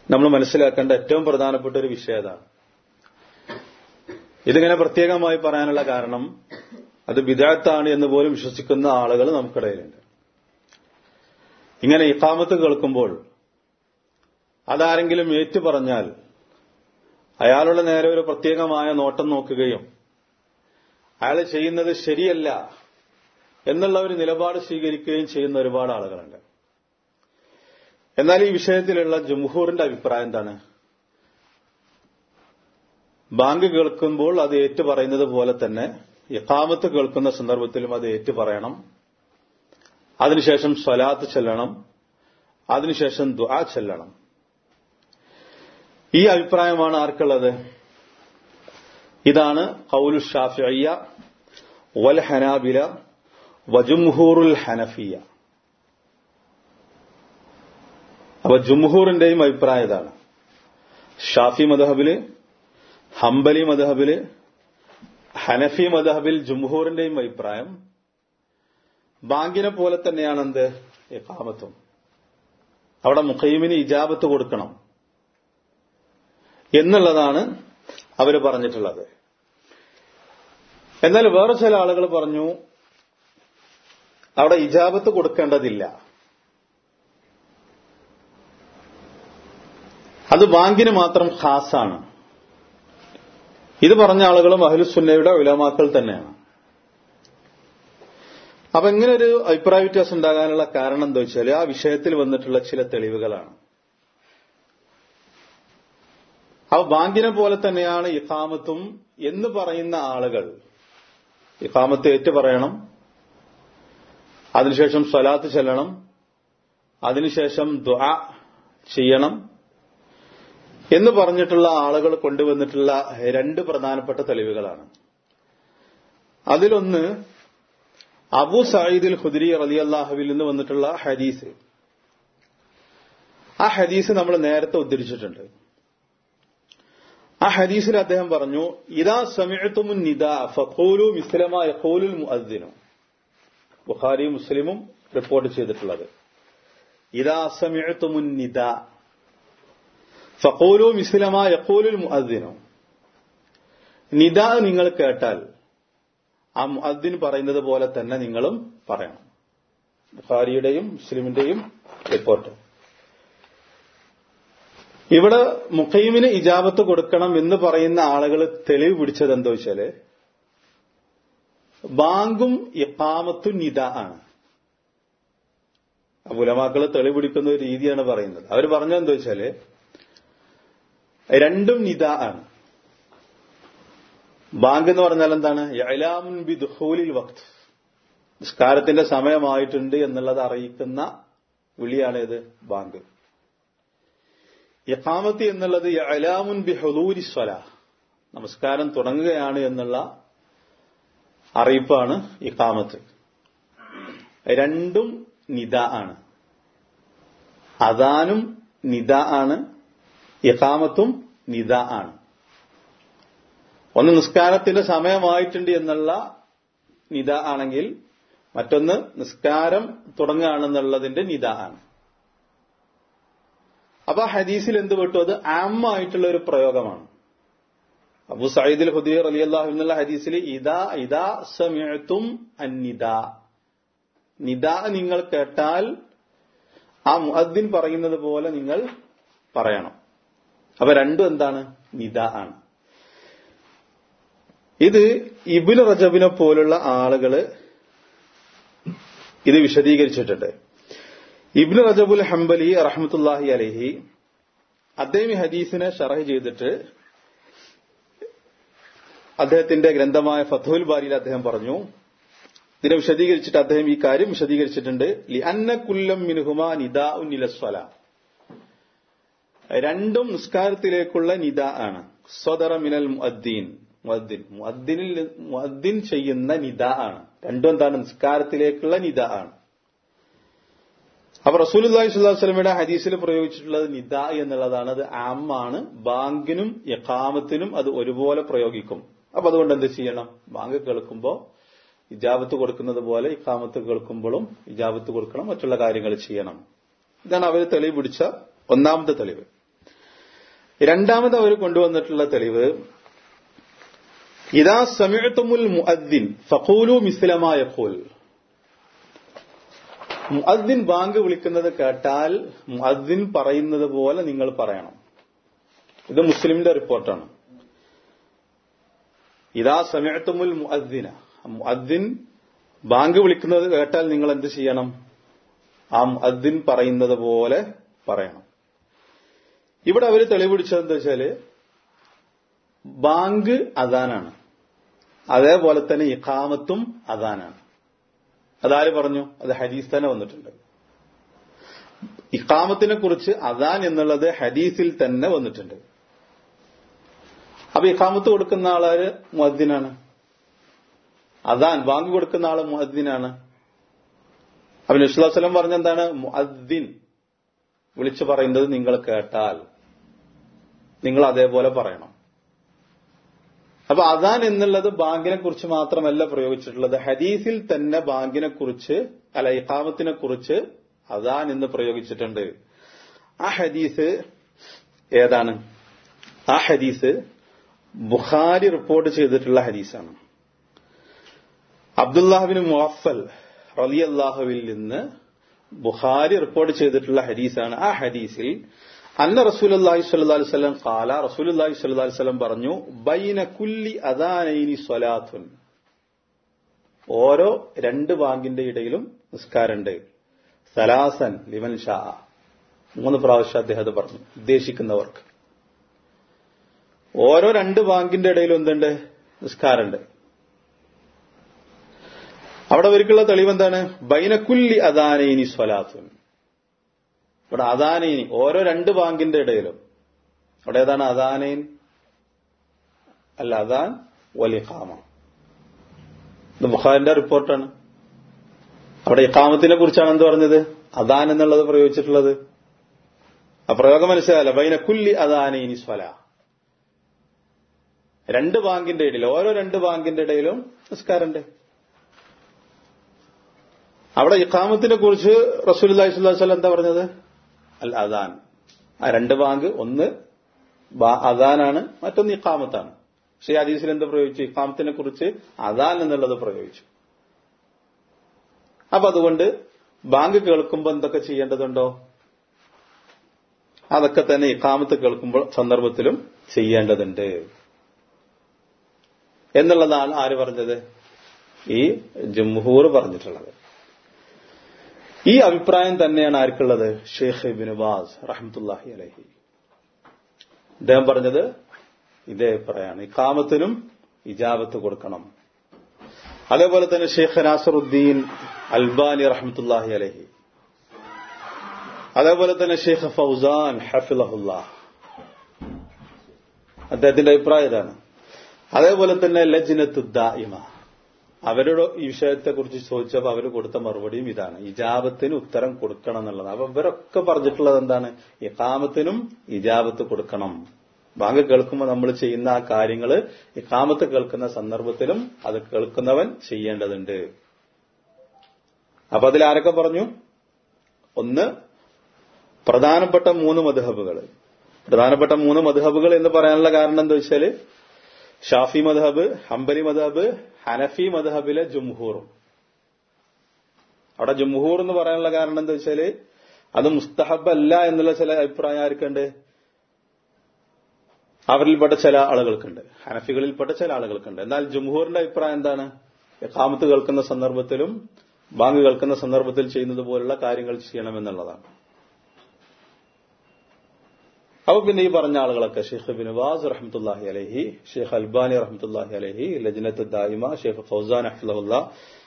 നമ്മൾ മനസ്സിലാക്കേണ്ട ഏറ്റവും പ്രധാനപ്പെട്ട ഒരു വിഷയം അതാണ് ഇതിങ്ങനെ പ്രത്യേകമായി പറയാനുള്ള കാരണം അത് വിദാത്താണ് എന്ന് പോലും വിശ്വസിക്കുന്ന ആളുകൾ നമുക്കിടയിലുണ്ട് ഇങ്ങനെ ഇക്കാമത്ത് കേൾക്കുമ്പോൾ അതാരെങ്കിലും ഏറ്റു പറഞ്ഞാൽ അയാളുടെ നേരെ ഒരു പ്രത്യേകമായ നോട്ടം നോക്കുകയും അയാൾ ചെയ്യുന്നത് ശരിയല്ല എന്നുള്ള ഒരു നിലപാട് സ്വീകരിക്കുകയും ചെയ്യുന്ന ഒരുപാട് ആളുകളുണ്ട് എന്നാൽ ഈ വിഷയത്തിലുള്ള ജംഹൂറിന്റെ അഭിപ്രായം എന്താണ് ബാങ്ക് കേൾക്കുമ്പോൾ അത് ഏറ്റു പറയുന്നത് പോലെ തന്നെ ഇക്കാമത്ത് കേൾക്കുന്ന സന്ദർഭത്തിലും അത് ഏറ്റു പറയണം അതിനുശേഷം സ്വലാത്ത് ചെല്ലണം അതിനുശേഷം ദുആ ചെല്ലണം ഈ അഭിപ്രായമാണ് ആർക്കുള്ളത് ഇതാണ് കൗലു ഷാഫിയ വൽ ഹനാബില വജുംഹൂറുൽ ഹനഫിയ അപ്പൊ ജുംഹൂറിന്റെയും അഭിപ്രായം ഇതാണ് ഷാഫി മദഹബില് ഹംബലി മദഹബില് ഹനഫി മദഹബിൽ ജുംഹൂറിന്റെയും അഭിപ്രായം ബാങ്കിനെ പോലെ തന്നെയാണ് എന്ത് ഇഖാമത്തും അവിടെ മുഖൈമിന് ഇജാബത്ത് കൊടുക്കണം എന്നുള്ളതാണ് അവർ പറഞ്ഞിട്ടുള്ളത് എന്നാൽ വേറെ ചില ആളുകൾ പറഞ്ഞു അവിടെ ഇജാബത്ത് കൊടുക്കേണ്ടതില്ല അത് ബാങ്കിന് മാത്രം ഖാസാണ് ഇത് പറഞ്ഞ ആളുകളും അഹ്ലുസുന്നയുടെ ഉലമാക്കൾ തന്നെയാണ് അപ്പൊ ഇങ്ങനെ ഒരു അഭിപ്രായ വ്യത്യാസം ഉണ്ടാകാനുള്ള കാരണം എന്താ വെച്ചാൽ ആ വിഷയത്തിൽ വന്നിട്ടുള്ള ചില തെളിവുകളാണ് അപ്പൊ ബാങ്കിനെ പോലെ തന്നെയാണ് ഇഖാമത്തും എന്ന് പറയുന്ന ആളുകൾ ഇഖാമത്ത് ഏറ്റു പറയണം അതിനുശേഷം സ്വലാത്ത് ചെല്ലണം അതിനുശേഷം ദുആ ചെയ്യണം എന്ന് പറഞ്ഞിട്ടുള്ള ആളുകൾ കൊണ്ടുവന്നിട്ടുള്ള രണ്ട് പ്രധാനപ്പെട്ട തെളിവുകളാണ് അതിലൊന്ന് അബു സയ്യിദുൽ ഖുദ്രി റലി അള്ളാഹുവിൽ നിന്ന് വന്നിട്ടുള്ള ഹദീസ് ആ ഹദീസ് നമ്മൾ നേരത്തെ ഉദ്ധരിച്ചിട്ടുണ്ട് ആ ഹദീസിൽ അദ്ദേഹം പറഞ്ഞു ഇതാ സമയത്തുമുൻ നിദ ഫഖൂലു മിസ്ലമ യഖൂലുൽ മുഅദ്ദിനു ബുഖാരി മുസ്ലിമും റിപ്പോർട്ട് ചെയ്തിട്ടുള്ളത് ഇതാ സമയത്തുമുൻ നിദ ഫഖൂലു മിസ്ലമ യഖൂലുൽ മുഅദ്ദിനു നിദ നിങ്ങൾ കേട്ടാൽ ആ മുഅദ്ദിൻ പറയുന്നത് പോലെ തന്നെ നിങ്ങളും പറയണം ബുഖാരിയുടെയും മുസ്ലിമിന്റെയും റിപ്പോർട്ട് ഇവിടെ മുഖൈമിന് ഇജാബത്ത് കൊടുക്കണം എന്ന് പറയുന്ന ആളുകൾ തെളിവ് പിടിച്ചത് എന്താ വെച്ചാല് ബാങ്കും ഇപ്പാമത്തും നിദ ആണ് ഉലമാക്കള് തെളിവ് പിടിക്കുന്ന ഒരു രീതിയാണ് പറയുന്നത് അവർ പറഞ്ഞത് എന്താ വെച്ചാല് രണ്ടും നിദ ആണ് ബാങ്ക് എന്ന് പറഞ്ഞാൽ എന്താണ് യലാമുൻ ബി ദുഹൂലിൽ വക്ത് നിസ്കാരത്തിന്റെ സമയമായിട്ടുണ്ട് എന്നുള്ളത് അറിയിക്കുന്ന വിളിയാണേത് ബാങ്ക് യഖാമത്തി എന്നുള്ളത് യലാമുൻ ബി ഹുദൂരി സ്വല നമസ്കാരം തുടങ്ങുകയാണ് എന്നുള്ള അറിയിപ്പാണ് ഇഖാമത്ത് രണ്ടും നിദ ആണ് അദാനും നിദ ആണ് ഇഖാമത്തും നിദ ആണ് ഒന്ന് നിസ്കാരത്തിന്റെ സമയമായിട്ടുണ്ട് എന്നുള്ള നിദ ആണെങ്കിൽ മറ്റൊന്ന് നിസ്കാരം തുടങ്ങുകയാണെന്നുള്ളതിന്റെ നിദ ആണ് അപ്പൊ ആ ഹദീസിൽ എന്ത് പെട്ടു അത് ആമായിട്ടുള്ള ഒരു പ്രയോഗമാണ് അബു സയ്യിദുൽ ഹുദീർ അലി അള്ളാഹു എന്നുള്ള ഹദീസിൽ ഇതാ ഇതാ സമയത്തും അന്നിദ നിദ നിങ്ങൾ കേട്ടാൽ ആ മുഅദ്ദിൻ പറയുന്നത് പോലെ നിങ്ങൾ പറയണം അപ്പൊ രണ്ടും എന്താണ് നിദ ആണ് ഇത് ഇബിൻ റജബിനെ പോലുള്ള ആളുകള് ഇത് വിശദീകരിച്ചിട്ടുണ്ട് ഇബ്നു റജബുൽ ഹംബലി റഹ്മത്തുല്ലാഹി അലഹി അദ്ദേഹം ഈ ഹദീസിനെ ഷറഹ് ചെയ്തിട്ട് അദ്ദേഹത്തിന്റെ ഗ്രന്ഥമായ ഫത്തുൽ ബാരിയിൽ അദ്ദേഹം പറഞ്ഞു ഇതിനെ വിശദീകരിച്ചിട്ട് അദ്ദേഹം ഈ കാര്യം വിശദീകരിച്ചിട്ടുണ്ട് ലി അന്ന കുല്ലം മിനുഹുമാ നിദാ ഉന്നിലസ്വല രണ്ടും നിസ്കാരത്തിലേക്കുള്ള നിദ ആണ് സ്വദറ മിനൽ മുഅദ്ദീൻ മുഅദ്ദിൻ മുഅദ്ദിനിൽ മുഅദ്ദിൻ ചെയ്യുന്ന നിദ ആണ് രണ്ടും എന്താണ് നിസ്കാരത്തിലേക്കുള്ള നിദ ആണ് അപ്പൊ റസൂലി സ്വല്ലാസ്ലമിയുടെ ഹദീസിൽ പ്രയോഗിച്ചിട്ടുള്ളത് നിദ എന്നുള്ളതാണ് അത് ആമാണ് ബാങ്കിനും യക്കാമത്തിനും അത് ഒരുപോലെ പ്രയോഗിക്കും അപ്പൊ അതുകൊണ്ട് എന്ത് ചെയ്യണം ബാങ്ക് കേൾക്കുമ്പോ ഇജാബത്ത് കൊടുക്കുന്നത് പോലെ ഇക്കാമത്ത് കേൾക്കുമ്പോഴും ഇജാബത്ത് കൊടുക്കണം മറ്റുള്ള കാര്യങ്ങൾ ചെയ്യണം ഇതാണ് അവർ തെളിവ് പിടിച്ച ഒന്നാമത്തെ തെളിവ് രണ്ടാമത് അവർ കൊണ്ടുവന്നിട്ടുള്ള തെളിവ് ഇതാ സമയത്തുമുൽ മുഅദ്ദിൻ ഫഖൂലു മിസ്ലമായ ഖൂൽ മുഅദ്ദിൻ ബാങ്ക് വിളിക്കുന്നത് കേട്ടാൽ മുഅദ്ദിൻ പറയുന്നത് പോലെ നിങ്ങൾ പറയണം ഇത് മുസ്ലിമിന്റെ റിപ്പോർട്ടാണ് ഇതാ സമയത്തുമുൽ മുഅദ്ദിന മുഅദ്ദിൻ ബാങ്ക് വിളിക്കുന്നത് കേട്ടാൽ നിങ്ങൾ എന്ത് ചെയ്യണം ആ മുഅദ്ദിൻ പറയുന്നത് പോലെ പറയണം ഇവിടെ അവർ തെളിവിടിച്ചത് എന്താ വെച്ചാല് ബാങ്ക് അദാനാണ് അതേപോലെ തന്നെ ഇഖാമത്തും അദാനാണ് അതാര് പറഞ്ഞു അത് ഹദീസ് തന്നെ വന്നിട്ടുണ്ട് ഇഖാമത്തിനെ കുറിച്ച് അദാൻ എന്നുള്ളത് ഹദീസിൽ തന്നെ വന്നിട്ടുണ്ട് അപ്പൊ ഇഖാമത്ത് കൊടുക്കുന്ന ആളാര് മുഅദ്ദിനാണ് അദാൻ ബാങ്ക് കൊടുക്കുന്ന ആള് മുഅദ്ദിനാണ് അപ്പൊ നബ്സുല്ലാസ്ലം പറഞ്ഞ എന്താണ് മുഅദ്ദിൻ വിളിച്ചു പറയുന്നത് നിങ്ങൾ കേട്ടാൽ നിങ്ങൾ അതേപോലെ പറയണം അപ്പൊ അദാൻ എന്നുള്ളത് ബാങ്കിനെ കുറിച്ച് മാത്രമല്ല പ്രയോഗിച്ചിട്ടുള്ളത് ഹദീസിൽ തന്നെ ബാങ്കിനെ കുറിച്ച് അല്ല ഇഖാമത്തിനെ കുറിച്ച് അദാൻ എന്ന് പ്രയോഗിച്ചിട്ടുണ്ട് ആ ഹദീസ് ഏതാണ് ആ ഹദീസ് ബുഖാരി റിപ്പോർട്ട് ചെയ്തിട്ടുള്ള ഹദീസാണ് അബ്ദുല്ലാഹിബിന് മുഅഫൽ റലി അള്ളാഹുവിൽ നിന്ന് ബുഖാരി റിപ്പോർട്ട് ചെയ്തിട്ടുള്ള ഹദീസാണ് ആ ഹദീസിൽ അന്ന റസൂലി സ്വല്ലി വല്ലം കാല റസൂലി സ്വല്ലി വല്ലം പറഞ്ഞു ബൈന കുല്ലി അദാനൈനി സ്വലാത്തുൻ ഓരോ രണ്ട് ബാങ്കിന്റെ ഇടയിലും നിസ്കാരമുണ്ട് സലാസൻ ലിമൻ ഷാ മൂന്ന് പ്രാവശ്യം അദ്ദേഹം അത് പറഞ്ഞു ഉദ്ദേശിക്കുന്നവർക്ക് ഓരോ രണ്ട് ബാങ്കിന്റെ ഇടയിലും എന്തുണ്ട് നിസ്കാരമുണ്ട് അവിടെ അവർക്കുള്ള തെളിവ് എന്താണ് ബൈനക്കുല്ലി അദാനൈനി സ്വലാത്തുൻ ഇവിടെ അദാനൈനി ഓരോ രണ്ട് ബാങ്കിന്റെ ഇടയിലും അവിടെ ഏതാണ് അദാനൈൻ അല്ല അദാൻ വലിഖാമ ഇത് ബുഖാരിന്റെ റിപ്പോർട്ടാണ് അവിടെ ഇഖാമത്തിനെ കുറിച്ചാണ് എന്ത് പറഞ്ഞത് അദാൻ എന്നുള്ളത് പ്രയോഗിച്ചിട്ടുള്ളത് ആ പ്രയോഗം മനസ്സിലായല്ല ബൈനക്കുല്ലി അദാനൈനി സ്വല രണ്ട് ബാങ്കിന്റെ ഇടയിൽ ഓരോ രണ്ട് ബാങ്കിന്റെ ഇടയിലും നിസ്കാരമുണ്ട് അവിടെ ഇഖാമത്തിനെ കുറിച്ച് റസൂൽ അള്ളാഹിസ്വല്ലം എന്താ പറഞ്ഞത് അൽ അദാൻ ആ രണ്ട് ബാങ്ക് ഒന്ന് അദാനാണ് മറ്റൊന്ന് ഇഖാമത്താണ് പക്ഷേ ഹദീസിൽ എന്ത് പ്രയോഗിച്ചു ഇഖാമത്തിനെ കുറിച്ച് അദാൻ എന്നുള്ളത് പ്രയോഗിച്ചു അപ്പൊ അതുകൊണ്ട് ബാങ്ക് കേൾക്കുമ്പോൾ എന്തൊക്കെ ചെയ്യേണ്ടതുണ്ടോ അതൊക്കെ തന്നെ ഇഖാമത്ത് കേൾക്കുമ്പോൾ സന്ദർഭത്തിലും ചെയ്യേണ്ടതുണ്ട് എന്നുള്ളതാണ് ആര് പറഞ്ഞത് ഈ ജംഹൂർ പറഞ്ഞിട്ടുള്ളത് ഈ അഭിപ്രായം തന്നെയാണ് ആർക്കുള്ളത് ഷെയ്ഖ് ഇബിൻ ബാസ് റഹമത്തുല്ലാഹി അലഹി അദ്ദേഹം പറഞ്ഞത് ഇതേ അഭിപ്രായമാണ് ഇക്കാമത്തിനും ഇജാബത്ത് കൊടുക്കണം അതേപോലെ തന്നെ ഷെയ്ഖ് നാസറുദ്ദീൻ അൽബാനി റഹമത്തുല്ലാഹി അലഹി അതേപോലെ തന്നെ ഷെയ്ഖ് ഫൗസാൻ ഹഫിലഹുല്ല അദ്ദേഹത്തിന്റെ അഭിപ്രായം ഇതാണ് അതേപോലെ തന്നെ ലജ്നത്തുദ്ദായിമ അവരോട് ഈ വിഷയത്തെക്കുറിച്ച് ചോദിച്ചപ്പോൾ അവർ കൊടുത്ത മറുപടിയും ഇതാണ് ഇജാബത്തിന് ഉത്തരം കൊടുക്കണം എന്നുള്ളത് അപ്പൊ ഇവരൊക്കെ പറഞ്ഞിട്ടുള്ളത് എന്താണ് ഇക്കാമത്തിനും ഇജാബത്ത് കൊടുക്കണം ബാങ്ക് കേൾക്കുമ്പോൾ നമ്മൾ ചെയ്യുന്ന ആ കാര്യങ്ങൾ ഇക്കാമത്ത് കേൾക്കുന്ന സന്ദർഭത്തിലും അത് കേൾക്കുന്നവൻ ചെയ്യേണ്ടതുണ്ട് അപ്പൊ അതിൽ ആരൊക്കെ പറഞ്ഞു ഒന്ന് പ്രധാനപ്പെട്ട മൂന്ന് മധുഹബുകൾ പ്രധാനപ്പെട്ട മൂന്ന് മധുഹബുകൾ എന്ന് പറയാനുള്ള കാരണം എന്താ വെച്ചാല് ഷാഫി മധബ് ഹംബലി മധബ് ഹനഫി മധബിലെ ജുംഹൂറും അവിടെ ജുംഹൂർ എന്ന് പറയാനുള്ള കാരണം എന്താ വെച്ചാല് അത് മുസ്തഹബ് അല്ല എന്നുള്ള ചില അഭിപ്രായം ആർക്കുണ്ട് അവരിൽപ്പെട്ട ചില ആളുകൾക്കുണ്ട് ഹനഫികളിൽപ്പെട്ട ചില ആളുകൾക്കുണ്ട് എന്നാൽ ജുംഹൂറിന്റെ അഭിപ്രായം എന്താണ് കാമത്ത് കേൾക്കുന്ന സന്ദർഭത്തിലും ബാങ്ക് കേൾക്കുന്ന സന്ദർഭത്തിൽ ചെയ്യുന്നത് പോലുള്ള കാര്യങ്ങൾ ചെയ്യണമെന്നുള്ളതാണ് അപ്പൊ പിന്നെ ഈ പറഞ്ഞ ആളുകളൊക്കെ ഷെയ്ഖ് ബിൻ വാസ് റഹ്മത്തുല്ലാഹി അലഹി ഷെയ്ഖ് അൽബാനി റഹ്മത്തുല്ലാഹി അലഹി ലജ്നത്ത് ദായിമ ഷെയ്ഖ് ഫൗസാൻ അഹ്ലഹുല്ല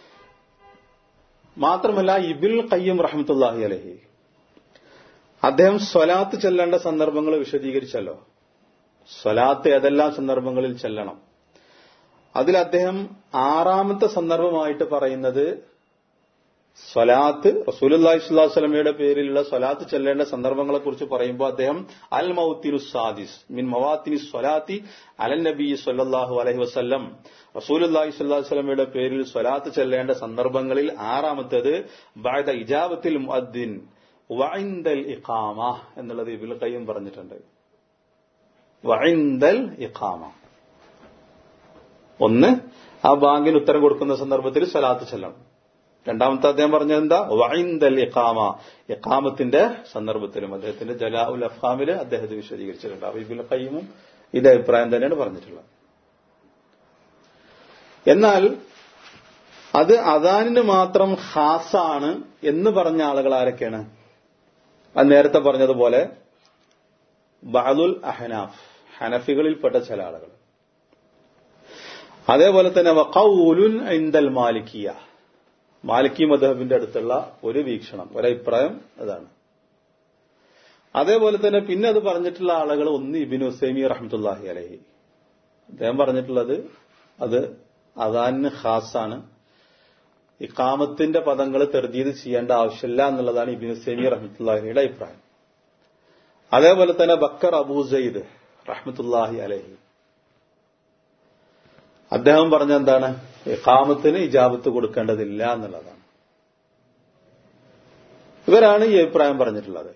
മാത്രമല്ല ഇബിൽ ഖയ്യം റഹ്മത്തുല്ലാഹി അലഹി അദ്ദേഹം സ്വലാത്ത് ചെല്ലേണ്ട സന്ദർഭങ്ങൾ വിശദീകരിച്ചല്ലോ സ്വലാത്ത് ഏതെല്ലാം സന്ദർഭങ്ങളിൽ ചെല്ലണം അതിൽ അദ്ദേഹം ആറാമത്തെ സന്ദർഭമായിട്ട് പറയുന്നത് സ്വലാത്ത് റസൂലി സ്വലാസ്ലമയുടെ പേരിലുള്ള സ്വലാത്ത് ചെല്ലേണ്ട സന്ദർഭങ്ങളെ കുറിച്ച് പറയുമ്പോൾ അദ്ദേഹം അൽ മൌത്തിനു സാദിസ് മിൻ മവാത്തിനി സ്വലാത്തി അലൻ നബി സല്ലാഹു അലഹി വസ്ല്ലം റസൂലി സ്വല്ലാസ്ലമയുടെ പേരിൽ സ്വലാത്ത് ചെല്ലേണ്ട സന്ദർഭങ്ങളിൽ ആറാമത്തേത് ബാദ ഇജാബത്തിൽ മുഅദ്ദിൻ വൈന്ദൽ ഇഖാമ എന്നുള്ളത് ഇബിൽ കയ്യും പറഞ്ഞിട്ടുണ്ട് വഇന്ദൽ ഇഖാമ ഒന്ന് ആ ബാങ്കിന് ഉത്തരം കൊടുക്കുന്ന സന്ദർഭത്തിൽ സ്വലാത്ത് ചെല്ലണം രണ്ടാമത്തെ അദ്ദേഹം പറഞ്ഞത് എന്താ വൈന്ദൽ ഇഖാമ ഇഖാമത്തിന്റെ സന്ദർഭത്തിലും അദ്ദേഹത്തിന്റെ ജലാ ഉൽ അഫാമില് അദ്ദേഹത്തെ വിശദീകരിച്ചിട്ടുണ്ട് അബീബുൽ ഖയ്യമും ഇതേ അഭിപ്രായം തന്നെയാണ് പറഞ്ഞിട്ടുള്ളത് എന്നാൽ അത് അദാനിന് മാത്രം ഹാസാണ് എന്ന് പറഞ്ഞ ആളുകൾ ആരൊക്കെയാണ് അത് നേരത്തെ പറഞ്ഞതുപോലെ ബഅദുൽ അഹനാഫ് ഹനഫികളിൽപ്പെട്ട ചില ആളുകൾ അതേപോലെ തന്നെ വഖൗലുൻ ഇൻദൽ മാലിക്കിയ മാലിക്കി മദഹബിന്റെ അടുത്തുള്ള ഒരു വീക്ഷണം ഒരഭിപ്രായം അതാണ് അതേപോലെ തന്നെ പിന്നെ അത് പറഞ്ഞിട്ടുള്ള ആളുകൾ ഒന്ന് ഇബിൻ ഹുസൈമി റഹ്മത്തുല്ലാഹി അലഹി അദ്ദേഹം പറഞ്ഞിട്ടുള്ളത് അത് അദാനിന് ഖാസാണ് ഇക്കാമത്തിന്റെ പദങ്ങൾ തെർജീത് ചെയ്യേണ്ട ആവശ്യമില്ല എന്നുള്ളതാണ് ഇബിൻ ഹുസൈമി റഹ്മത്തുല്ലാഹിയുടെ അഭിപ്രായം അതേപോലെ തന്നെ ബക്കർ അബൂ സയ്ദ് റഹ്മത്തുല്ലാഹി അലഹി അദ്ദേഹം പറഞ്ഞ എന്താണ് ഇഖാമത്തിന് ഇജാബത്ത് കൊടുക്കേണ്ടതില്ല എന്നുള്ളതാണ് ഇവരാണ് ഈ അഭിപ്രായം പറഞ്ഞിട്ടുള്ളത്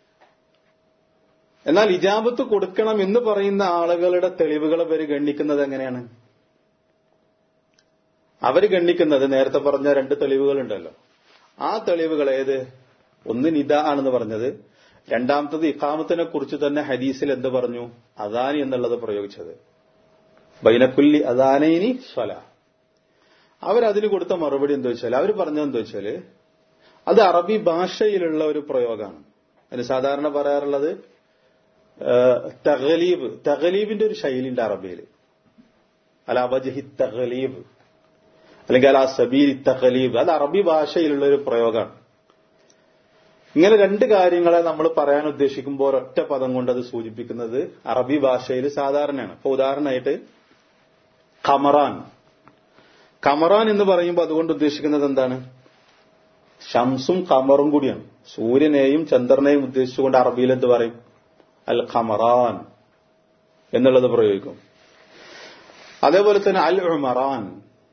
എന്നാൽ ഇജാബത്ത് കൊടുക്കണം എന്ന് പറയുന്ന ആളുകളുടെ തെളിവുകൾ ഇവർ ഗണ്ണിക്കുന്നത് എങ്ങനെയാണ് അവർ ഗണ്ണിക്കുന്നത് നേരത്തെ പറഞ്ഞ രണ്ട് തെളിവുകളുണ്ടല്ലോ ആ തെളിവുകൾ ഏത് ഒന്ന് നിദ ആണെന്ന് പറഞ്ഞത് രണ്ടാമത്തത് ഇഖാമത്തിനെ കുറിച്ച് തന്നെ ഹദീസിൽ എന്ത് പറഞ്ഞു അദാനി എന്നുള്ളത് പ്രയോഗിച്ചത് ബൈനക്കുല്ലി അദാനൈനി സ്വല അവരതിന് കൊടുത്ത മറുപടി എന്താ വെച്ചാൽ അവർ പറഞ്ഞത് എന്താ വെച്ചാൽ അത് അറബി ഭാഷയിലുള്ള ഒരു പ്രയോഗമാണ് അതിന് സാധാരണ പറയാറുള്ളത് തഗലീബ് തഗലീബിന്റെ ഒരു ശൈലിന്റെ അറബിയിൽ അല അബജഹി തഗലീബ് അല്ലെങ്കിൽ അല സബീൽ തഗലീബ് അത് അറബി ഭാഷയിലുള്ള ഒരു പ്രയോഗമാണ് ഇങ്ങനെ രണ്ട് കാര്യങ്ങളെ നമ്മൾ പറയാൻ ഉദ്ദേശിക്കുമ്പോൾ ഒരൊറ്റ പദം കൊണ്ട് അത് സൂചിപ്പിക്കുന്നത് അറബി ഭാഷയിൽ സാധാരണയാണ് ഇപ്പൊ ഉദാഹരണമായിട്ട് കമറാൻ കമറാൻ എന്ന് പറയുമ്പോൾ അതുകൊണ്ട് ഉദ്ദേശിക്കുന്നത് എന്താണ് ഷംസും കമറും കൂടിയാണ് സൂര്യനെയും ചന്ദ്രനെയും ഉദ്ദേശിച്ചുകൊണ്ട് അറബിയിൽ എന്ത് പറയും അൽ ഖമറാൻ എന്നുള്ളത് പ്രയോഗിക്കും അതേപോലെ തന്നെ അൽ ഉമറാൻ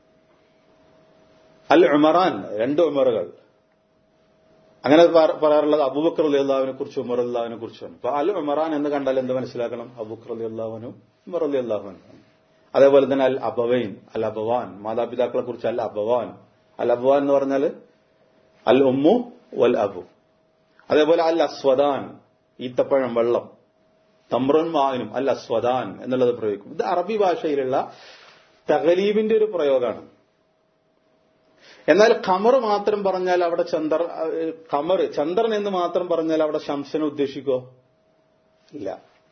അൽ ഉമറാൻ രണ്ട് ഉമറുകൾ അങ്ങനെ പറയാറുള്ളത് അബൂബക്കർ അലി അള്ളാഹുവിനെ കുറിച്ച് ഉമർ അള്ളാഹുവിനെ കുറിച്ചാണ് അപ്പൊ അൽ ഉമറാൻ എന്ന് കണ്ടാൽ എന്ത് മനസ്സിലാക്കണം അബൂബക്കർ അലി അള്ളാഹുനും ഉമർ അലി അള്ളാഹുനും അതേപോലെ തന്നെ അൽ അബവൈൻ അൽ അബവാൻ മാതാപിതാക്കളെ കുറിച്ച് അൽ അബവാൻ അൽ അബവാൻ എന്ന് പറഞ്ഞാൽ അൽ ഉമ്മു വൽ അബു അതേപോലെ അൽ അസ്വദാൻ ഈത്തപ്പഴം വെള്ളം തമ്രുൻ മാവിനും അൽ അസ്വദാൻ എന്നുള്ളത് പ്രയോഗിക്കും ഇത് അറബി ഭാഷയിലുള്ള തകലീബിന്റെ ഒരു പ്രയോഗമാണ് എന്നാൽ ഖമർ മാത്രം പറഞ്ഞാൽ അവിടെ ചന്ദ്ര ഖമർ ചന്ദ്രൻ എന്ന് മാത്രം പറഞ്ഞാൽ അവിടെ ശംസനെ ഉദ്ദേശിക്കോ ഇല്ല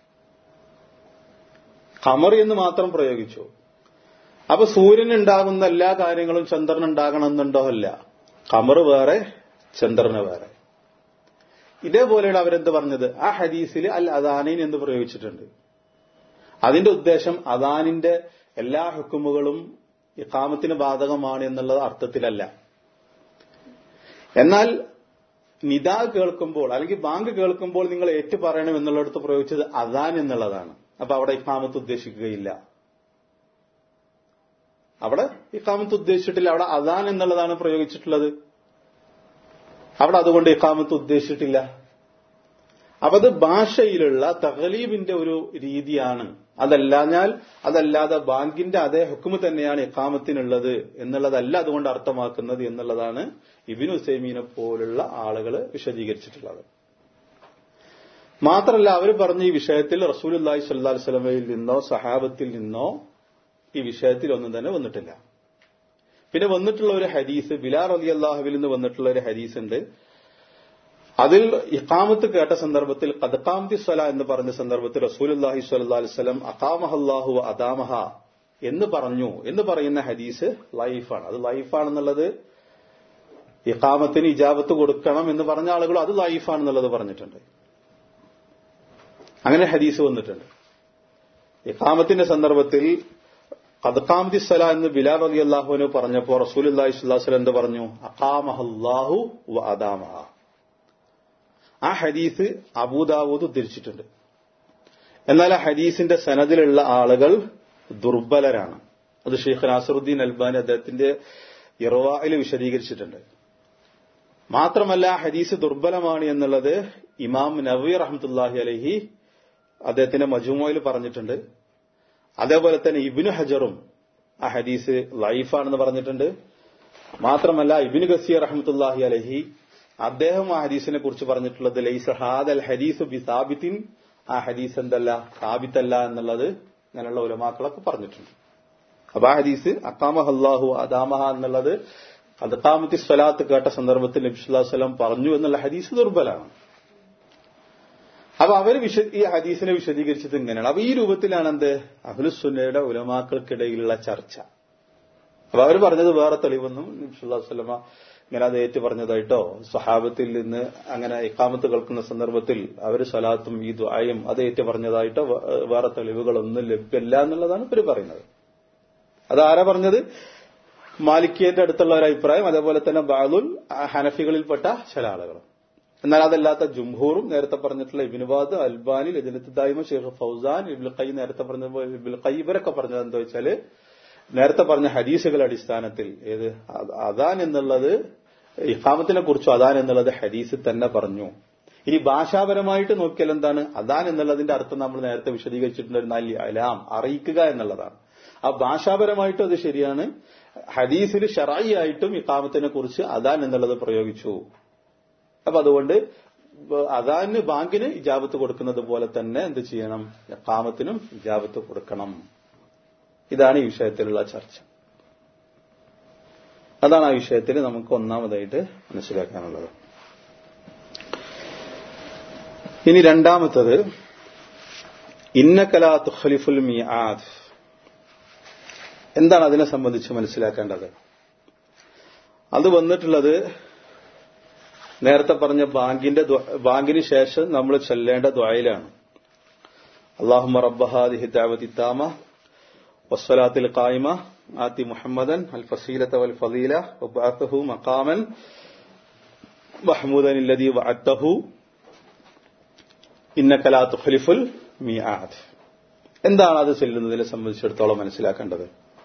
ഖമർ എന്ന് മാത്രം പ്രയോഗിച്ചു അപ്പൊ സൂര്യൻ ഉണ്ടാകുന്ന എല്ലാ കാര്യങ്ങളും ചന്ദ്രൻ ഉണ്ടാകണമെന്നുണ്ടോ അല്ല ഖമർ വേറെ ചന്ദ്രന് വേറെ ഇതേപോലെയാണ് അവരെന്ത് പറഞ്ഞത് ആ ഹദീസിൽ അൽ അദാനീൻ എന്ന് പ്രയോഗിച്ചിട്ടുണ്ട് അതിന്റെ ഉദ്ദേശം അദാനിന്റെ എല്ലാ ഹുക്കുമുകളും ഇഖാമത്തിന് ബാധകമാണ് എന്നുള്ള അർത്ഥത്തിലല്ല എന്നാൽ നിദാ കേൾക്കുമ്പോൾ അല്ലെങ്കിൽ ബാങ്ക് കേൾക്കുമ്പോൾ നിങ്ങൾ ഏറ്റു പറയണം എന്നുള്ളിടത്ത് പ്രയോഗിച്ചത് അദാൻ എന്നുള്ളതാണ് അപ്പൊ അവിടെ ഇഖാമത്ത് ഉദ്ദേശിക്കുകയില്ല അവിടെ ഇഖാമത്ത് ഉദ്ദേശിച്ചിട്ടില്ല അവിടെ അദാൻ എന്നുള്ളതാണ് പ്രയോഗിച്ചിട്ടുള്ളത് അവിടെ അതുകൊണ്ട് ഇഖാമത്ത് ഉദ്ദേശിച്ചിട്ടില്ല അപ്പൊ അത് ഭാഷയിലുള്ള തഹലീബിന്റെ ഒരു രീതിയാണ് അതല്ലാഞ്ഞാൽ അതല്ലാതെ ബാങ്കിന്റെ അതേ ഹുക്കുമ് തന്നെയാണ് ഇഖാമത്തിനുള്ളത് എന്നുള്ളതല്ല അതുകൊണ്ട് അർത്ഥമാക്കുന്നത് എന്നുള്ളതാണ് ഇബിൻ ഹുസൈമീനെ പോലുള്ള ആളുകൾ വിശദീകരിച്ചിട്ടുള്ളത് മാത്രമല്ല അവർ പറഞ്ഞ ഈ വിഷയത്തിൽ റസൂൽ അള്ളാഹി സല്ലാ സ്വലമയിൽ നിന്നോ സഹാബത്തിൽ നിന്നോ ഈ വിഷയത്തിൽ ഒന്നും തന്നെ വന്നിട്ടില്ല പിന്നെ വന്നിട്ടുള്ള ഒരു ഹദീസ് ബിലാർ അലി അള്ളാഹുവിൽ നിന്ന് വന്നിട്ടുള്ള ഒരു ഹദീസ് ഉണ്ട് അതിൽ ഇഖാമത്ത് കേട്ട സന്ദർഭത്തിൽ കദക്കാമത്തി സ്വല എന്ന് പറഞ്ഞ സന്ദർഭത്തിൽ റസൂൽ അള്ളാഹി സ്വല്ലാ അലിസ്ലം അഖാമഹല്ലാഹു അദാമഹ എന്ന് പറഞ്ഞു എന്ന് പറയുന്ന ഹദീസ് ലൈഫാണ് അത് ലൈഫാണെന്നുള്ളത് ഇഖാമത്തിന് ഇജാബത്ത് കൊടുക്കണം എന്ന് പറഞ്ഞ ആളുകൾ അത് ലൈഫാണെന്നുള്ളത് പറഞ്ഞിട്ടുണ്ട് അങ്ങനെ ഹദീസ് വന്നിട്ടുണ്ട് ഇഖാമത്തിന്റെ സന്ദർഭത്തിൽ കദക്കാമതി സ്വല എന്ന് ബിലാൽ അലി അള്ളാഹുവിന് പറഞ്ഞപ്പോ റസൂൽ അള്ളാഹി സ്വലാസ്ലം എന്ത് പറഞ്ഞു അഖാമഹല്ലാഹു വ അദാമഹ ആ ഹദീസ് അബൂദാവൂദ് ഉദ്ധരിച്ചിട്ടുണ്ട് എന്നാൽ ആ ഹദീസിന്റെ സനദിലുള്ള ആളുകൾ ദുർബലരാണ് അത് ഷെയ്ഖ് നാസറുദ്ദീൻ അൽബാനി അദ്ദേഹത്തിന്റെ ഇറവായിൽ വിശദീകരിച്ചിട്ടുണ്ട് മാത്രമല്ല ആ ഹദീസ് ദുർബലമാണ് എന്നുള്ളത് ഇമാം നവീർ റഹ്മത്തുല്ലാഹി അലഹി അദ്ദേഹത്തിന്റെ മജുമോയിൽ പറഞ്ഞിട്ടുണ്ട് അതേപോലെ തന്നെ ഇബിനു ഹജറും ആ ഹദീസ് ലൈഫാണെന്ന് പറഞ്ഞിട്ടുണ്ട് മാത്രമല്ല ഇബിനു ഗസീർ റഹ്മത്തുല്ലാഹി അലഹി അദ്ദേഹം ആ ഹദീസിനെ കുറിച്ച് പറഞ്ഞിട്ടുള്ളത് ലൈസ് ഹാദൽ ഹദീസ് ബി സാബിത്തിൻ ആ ഹദീസ് എന്തല്ല സാബിത്തല്ല എന്നുള്ളത് അങ്ങനെയുള്ള ഉലമാക്കളൊക്കെ പറഞ്ഞിട്ടുണ്ട് അപ്പൊ ആ ഹദീസ് അക്കാമഹ അള്ളാഹു അദാമഹ എന്നുള്ളത് അദക്കാമത്തി സ്വലാത്ത് കേട്ട സന്ദർഭത്തിൽ നബിസ്വല്ലാം പറഞ്ഞു എന്നുള്ള ഹദീസ് ദുർബലാണ് അപ്പൊ അവർ വിശ ഈ ഹദീസിനെ വിശദീകരിച്ചത് ഇങ്ങനെയാണ് അപ്പൊ ഈ രൂപത്തിലാണ് എന്ത് അഹ്ലുസുന്നയുടെ ഉലമാക്കൾക്കിടയിലുള്ള ചർച്ച അപ്പൊ അവർ പറഞ്ഞത് വേറെ തെളിവൊന്നും നബിസ്വല്ലാ ഇങ്ങനെ അത് ഏറ്റു പറഞ്ഞതായിട്ടോ സ്വഹാബത്തിൽ നിന്ന് അങ്ങനെ ഇക്കാമത്ത് കേൾക്കുന്ന സന്ദർഭത്തിൽ അവർ സ്വലാത്തും ഈ ദ്വായും അത് ഏറ്റു പറഞ്ഞതായിട്ടോ വേറെ തെളിവുകളൊന്നും ലഭ്യമല്ല എന്നുള്ളതാണ് ഇവർ പറയുന്നത് അതാരാ പറഞ്ഞത് മാലിക്കിയന്റെ അടുത്തുള്ള ഒരു അഭിപ്രായം അതേപോലെ തന്നെ ബാദുൽ ഹനഫികളിൽപ്പെട്ട ചില ആളുകളും എന്നാൽ അതല്ലാത്ത ജുംഹൂറും നേരത്തെ പറഞ്ഞിട്ടുള്ള ഇബിനുബാദ് അൽബാനി ലജനത്ത് ദായിമ ഷെയ്ഖ് ഫൌസാൻ ഇബിൽ കൈ നേരത്തെ പറഞ്ഞ ഇബിൽ കൈ ഇവരൊക്കെ പറഞ്ഞത് എന്താ വെച്ചാല് നേരത്തെ പറഞ്ഞ ഹദീസുകളുടെ അടിസ്ഥാനത്തിൽ ഏത് അദാൻ എന്നുള്ളത് ഇഖാമത്തിനെ കുറിച്ചും അദാൻ എന്നുള്ളത് ഹദീസിൽ തന്നെ പറഞ്ഞു ഇനി ഭാഷാപരമായിട്ട് നോക്കിയാൽ എന്താണ് അദാൻ എന്നുള്ളതിന്റെ അർത്ഥം നമ്മൾ നേരത്തെ വിശദീകരിച്ചിട്ടുണ്ടായിരുന്ന അലി അലാം അറിയിക്കുക എന്നുള്ളതാണ് ആ ഭാഷാപരമായിട്ടും അത് ശരിയാണ് ഹദീസിൽ ഷറായി ആയിട്ടും ഇഖാമത്തിനെ കുറിച്ച് അദാൻ എന്നുള്ളത് പ്രയോഗിച്ചു അപ്പൊ അതുകൊണ്ട് അദാന് ബാങ്കിന് ഇജാബത്ത് കൊടുക്കുന്നത് പോലെ തന്നെ എന്ത് ചെയ്യണം ഇഖാമത്തിനും ഇജാബത്ത് കൊടുക്കണം ഇതാണ് ഈ വിഷയത്തിലുള്ള ചർച്ച അതാണ് ആ വിഷയത്തിൽ നമുക്ക് ഒന്നാമതായിട്ട് മനസ്സിലാക്കാനുള്ളത് ഇനി രണ്ടാമത്തത് ഇന്നകലാ തുഖലിഫുൽ മിആദ് എന്താണ് അതിനെ സംബന്ധിച്ച് മനസ്സിലാക്കേണ്ടത് അത് വന്നിട്ടുള്ളത് നേരത്തെ പറഞ്ഞ ബാങ്കിന്റെ ബാങ്കിന് ശേഷം നമ്മൾ ചെല്ലേണ്ട ദ്വായിലാണ് അള്ളാഹുമ റബ്ബഹാദിഹി ദാവതി താമ വസ്വലാത്തിൽ ഖായിമ ആത്തി മുഹമ്മദൻ അൽ ഫസീലത്ത വൽ ഫദീല വബഅത്തഹു മഖാമൻ മഹ്മൂദൻ الذي وعدته ഇന്നക ലാ തുഖലിഫുൽ മിആദ് എന്താണ് അത് ചെല്ലുന്നതിനെ സംബന്ധിച്ചിടത്തോളം മനസ്സിലാക്കേണ്ടത്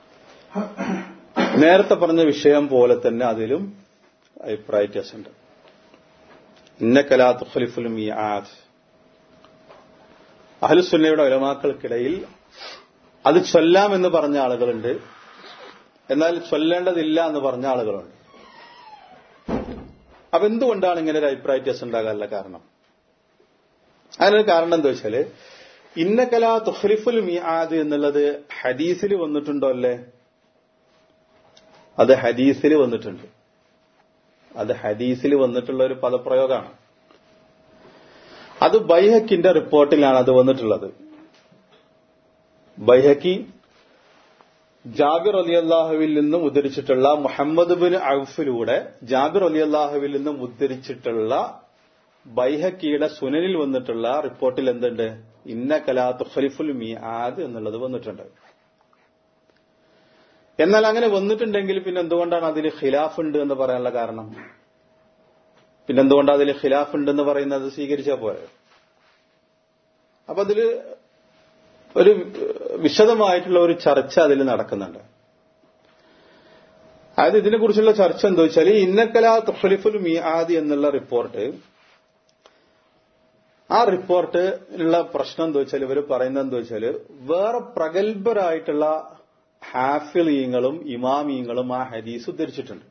നേരത്തെ പറഞ്ഞ വിഷയം പോലെ തന്നെ അതിലും അഭിപ്രായ വ്യത്യാസമുണ്ട് ഇന്നക ലാ തുഖലിഫുൽ മിആദ് അഹ്ലുസുന്നയുടെ ഉലമാക്കൾക്കിടയിൽ അത് ചൊല്ലാമെന്ന് പറഞ്ഞ ആളുകളുണ്ട് എന്നാൽ ചൊല്ലേണ്ടതില്ല എന്ന് പറഞ്ഞ ആളുകളുണ്ട് അപ്പൊ എന്തുകൊണ്ടാണ് ഇങ്ങനെ ഒരു അഭിപ്രായ വ്യത്യാസം ഉണ്ടാകാനുള്ള കാരണം അതിനൊരു കാരണം എന്താ വെച്ചാല് ഇന്നകല തുഹ്ലിഫുൽ മിആദ് എന്നുള്ളത് ഹദീസിൽ വന്നിട്ടുണ്ടോ അല്ലേ അത് ഹദീസിൽ വന്നിട്ടുണ്ട് അത് ഹദീസിൽ വന്നിട്ടുള്ള ഒരു പദപ്രയോഗമാണ് അത് ബൈഹക്കിന്റെ റിപ്പോർട്ടിലാണ് അത് വന്നിട്ടുള്ളത് ബൈഹക്കി ജാബിർ അലി അള്ളാഹുവിൽ നിന്നും ഉദ്ധരിച്ചിട്ടുള്ള മുഹമ്മദ് ബിൻ ഔഫിലൂടെ ജാബിർ അലി അള്ളാഹുവിൽ നിന്നും ഉദ്ധരിച്ചിട്ടുള്ള ബൈഹക്കിയുടെ സുനനിൽ വന്നിട്ടുള്ള റിപ്പോർട്ടിൽ എന്തുണ്ട് ഇന്ന കലാത്ത് ഖലിഫുൽ മിആദ് എന്നുള്ളത് വന്നിട്ടുണ്ട് എന്നാൽ അങ്ങനെ വന്നിട്ടുണ്ടെങ്കിൽ പിന്നെ എന്തുകൊണ്ടാണ് അതിൽ ഖിലാഫ് ഉണ്ട് എന്ന് പറയാനുള്ള കാരണം പിന്നെ എന്തുകൊണ്ടാണ് അതിൽ ഖിലാഫ് ഉണ്ടെന്ന് പറയുന്നത് സ്വീകരിച്ചാൽ പോരെ അപ്പൊ അതില് ഒരു വിശദമായിട്ടുള്ള ഒരു ചർച്ച അതിൽ നടക്കുന്നുണ്ട് അതായത് ഇതിനെക്കുറിച്ചുള്ള ചർച്ച എന്താ വെച്ചാൽ ഇന്നക്കല തുഹലിഫുൽ മിആദ് എന്നുള്ള റിപ്പോർട്ട് ആ റിപ്പോർട്ടിലുള്ള പ്രശ്നം എന്താ വെച്ചാൽ ഇവർ പറയുന്നത് എന്താ വെച്ചാൽ വേറെ പ്രഗത്ഭരായിട്ടുള്ള ഹാഫിളീങ്ങളും ഇമാമീങ്ങളും ആ ഹദീസ് ഉദ്ധരിച്ചിട്ടുണ്ട്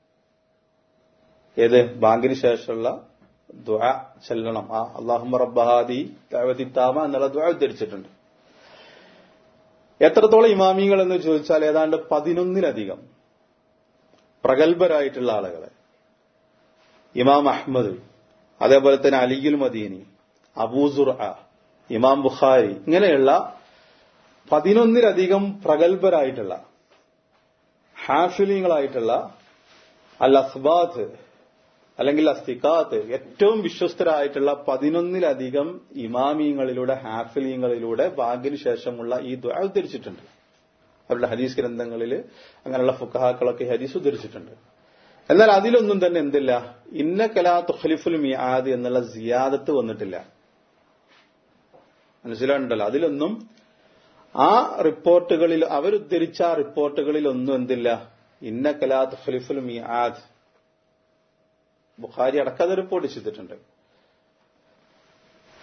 ഏത് ബാങ്കിന് ശേഷമുള്ള ദ്വാ ചെല്ലണം ആ അള്ളാഹു റബ്ബഹാദി താമ എന്നുള്ള ദ്വാ ഉദ്ധരിച്ചിട്ടുണ്ട് എത്രത്തോളം ഇമാമിങ്ങൾ എന്ന് ചോദിച്ചാൽ ഏതാണ്ട് പതിനൊന്നിലധികം പ്രഗത്ഭരായിട്ടുള്ള ആളുകളെ ഇമാം അഹമ്മദ് അതേപോലെ തന്നെ അലിയുൽ മദീനി അബൂസുർ ഇമാം ബുഖാരി ഇങ്ങനെയുള്ള പതിനൊന്നിലധികം പ്രഗത്ഭരായിട്ടുള്ള ഹാഫിലിങ്ങളായിട്ടുള്ള അൽ അസ്ബാത്ത് അല്ലെങ്കിൽ അസ്തിക്കാത്ത് ഏറ്റവും വിശ്വസ്തരായിട്ടുള്ള പതിനൊന്നിലധികം ഇമാമിയങ്ങളിലൂടെ ഹാഫിലിയങ്ങളിലൂടെ ബാങ്കിന് ശേഷമുള്ള ഈ ദ്വാ ഉദ്ധരിച്ചിട്ടുണ്ട് അവരുടെ ഹദീസ് ഗ്രന്ഥങ്ങളിൽ അങ്ങനെയുള്ള ഫുക്കഹാക്കളൊക്കെ ഹദീസ് ഉദ്ധരിച്ചിട്ടുണ്ട് എന്നാൽ അതിലൊന്നും തന്നെ എന്തില്ല ഇന്ന കലാ തുഖലിഫുൽ മിയാദ് എന്നുള്ള സിയാദത്ത് വന്നിട്ടില്ല മനസ്സിലാണ്ടല്ലോ അതിലൊന്നും ആ റിപ്പോർട്ടുകളിൽ അവരുദ്ധരിച്ച ആ റിപ്പോർട്ടുകളിൽ ഒന്നും എന്തില്ല ഇന്ന കലാ തുഖലിഫുൽ മിയാദ് ബുഖാരി അടക്കാതെ റിപ്പോർട്ട് ചെയ്തിട്ടുണ്ട്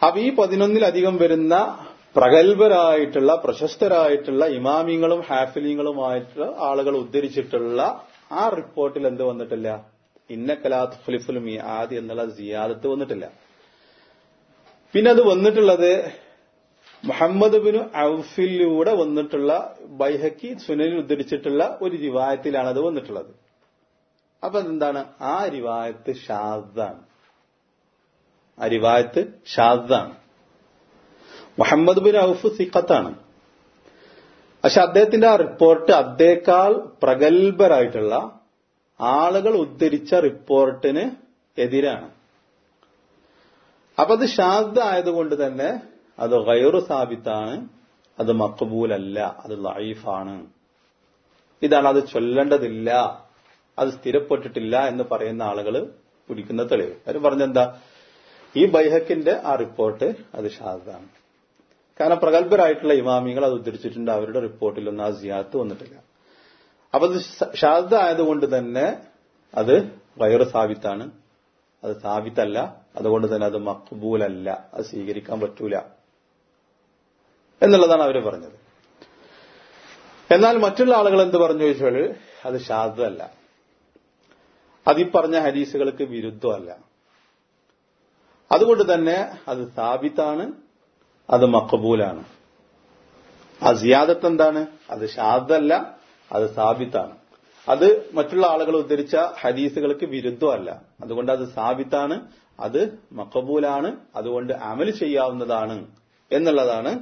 അപ്പൊ ഈ പതിനൊന്നിലധികം വരുന്ന പ്രഗത്ഭരായിട്ടുള്ള പ്രശസ്തരായിട്ടുള്ള ഇമാമിങ്ങളും ഹാഫിലിങ്ങളുമായിട്ടുള്ള ആളുകൾ ഉദ്ധരിച്ചിട്ടുള്ള ആ റിപ്പോർട്ടിൽ എന്ത് വന്നിട്ടില്ല ഇന്ന കലാത്ത് ഖുലിഫുൽ മിയാദ് എന്നുള്ള സിയാദത്ത് വന്നിട്ടില്ല പിന്നെ അത് വന്നിട്ടുള്ളത് മുഹമ്മദ് ബിൻ ഔഫിലൂടെ വന്നിട്ടുള്ള ബൈഹക്കി സുനലിൽ ഉദ്ധരിച്ചിട്ടുള്ള ഒരു റിവായത്തിലാണ് അത് വന്നിട്ടുള്ളത് അപ്പൊ എന്താണ് ആ റിവായത്ത് ഷാദാണ് ആ റിവായത്ത് ഷാദാണ് മുഹമ്മദ് ബിൻ ഔഫ് സിഖത്താണ് പക്ഷെ അദ്ദേഹത്തിന്റെ ആ റിപ്പോർട്ട് അദ്ദേഹക്കാൾ പ്രഗത്ഭരായിട്ടുള്ള ആളുകൾ ഉദ്ധരിച്ച റിപ്പോർട്ടിന് എതിരാണ് അപ്പൊ അത് ഷാദ് ആയതുകൊണ്ട് തന്നെ അത് ഗൈറു സാബിത്താണ് അത് മക്കബൂലല്ല അത് ലൈഫാണ് ഇതാണ് അത് ചൊല്ലേണ്ടതില്ല അത് സ്ഥിരപ്പെട്ടിട്ടില്ല എന്ന് പറയുന്ന ആളുകൾ പിടിക്കുന്ന തെളിവ് അവർ പറഞ്ഞെന്താ ഈ ബൈഹക്കിന്റെ ആ റിപ്പോർട്ട് അത് ഷാദാണ് കാരണം പ്രഗത്ഭരായിട്ടുള്ള ഇമാമികൾ അത് ഉദ്ധരിച്ചിട്ടുണ്ട് അവരുടെ റിപ്പോർട്ടിലൊന്നും ആ സിയാത്ത് വന്നിട്ടില്ല അപ്പൊ അത് ഷാദ ആയതുകൊണ്ട് തന്നെ അത് വയറ് സാബിത്താണ് അത് സാബിത്തല്ല അതുകൊണ്ട് തന്നെ അത് മക്ബൂലല്ല അത് സ്വീകരിക്കാൻ പറ്റൂല എന്നുള്ളതാണ് അവർ പറഞ്ഞത് എന്നാൽ മറ്റുള്ള ആളുകൾ എന്ത് പറഞ്ഞു ചോദിച്ചാൽ അത് ഷാദല്ല അത് ഈ പറഞ്ഞ ഹദീസുകൾക്ക് വിരുദ്ധമല്ല അതുകൊണ്ട് തന്നെ അത് സാബിത്താണ് അത് മക്കബൂലാണ് ആ സിയാദത്ത് എന്താണ് അത് ഷാദല്ല അത് സാബിത്താണ് അത് മറ്റുള്ള ആളുകൾ ഉദ്ധരിച്ച ഹദീസുകൾക്ക് വിരുദ്ധമല്ല അതുകൊണ്ട് അത് സാബിത്താണ് അത് മക്കബൂലാണ് അതുകൊണ്ട് അമൽ ചെയ്യാവുന്നതാണ് എന്നുള്ളതാണ്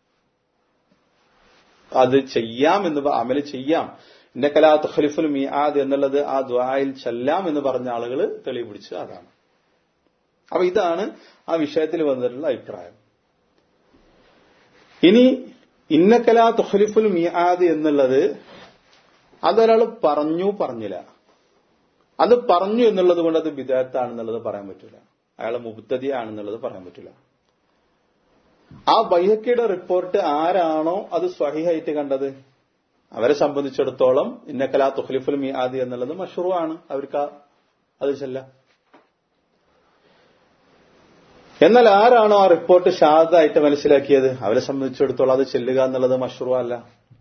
അത് ചെയ്യാം എന്ന് അമൽ ചെയ്യാം ഇന്റെ കലാ തുഖലിഫുൽ മിയാദ് എന്നുള്ളത് ആ ദ്വായിൽ ചെല്ലാം എന്ന് പറഞ്ഞ ആളുകൾ തെളിവ് പിടിച്ച് അതാണ് അപ്പൊ ഇതാണ് ആ വിഷയത്തിൽ വന്നിട്ടുള്ള അഭിപ്രായം ഇനി ഇന്നക്കലാ തുഖലിഫുൽ മിയാദ് എന്നുള്ളത് അതൊരാൾ പറഞ്ഞു പറഞ്ഞില്ല അത് പറഞ്ഞു എന്നുള്ളത് കൊണ്ട് അത് വിദേഹത്താണെന്നുള്ളത് പറയാൻ പറ്റില്ല അയാൾ മുബ്തദിയാണെന്നുള്ളത് പറയാൻ പറ്റില്ല ആ ബൈഹക്കയുടെ റിപ്പോർട്ട് ആരാണോ അത് സ്വഹിഹായിട്ട് കണ്ടത് അവരെ സംബന്ധിച്ചിടത്തോളം ഇന്നക്കലാ തുഖലിഫുൽ മിയാദ് എന്നുള്ളത് മഷറൂ ആണ് അവർക്ക് അത് ചെല്ലാം എന്നാൽ ആരാണോ ആ റിപ്പോർട്ട് ഷാദായിട്ട് മനസ്സിലാക്കിയത് അവരെ സംബന്ധിച്ചിടത്തോളം അത് ചെല്ലുക എന്നുള്ളത് മഷ്റൂ അല്ല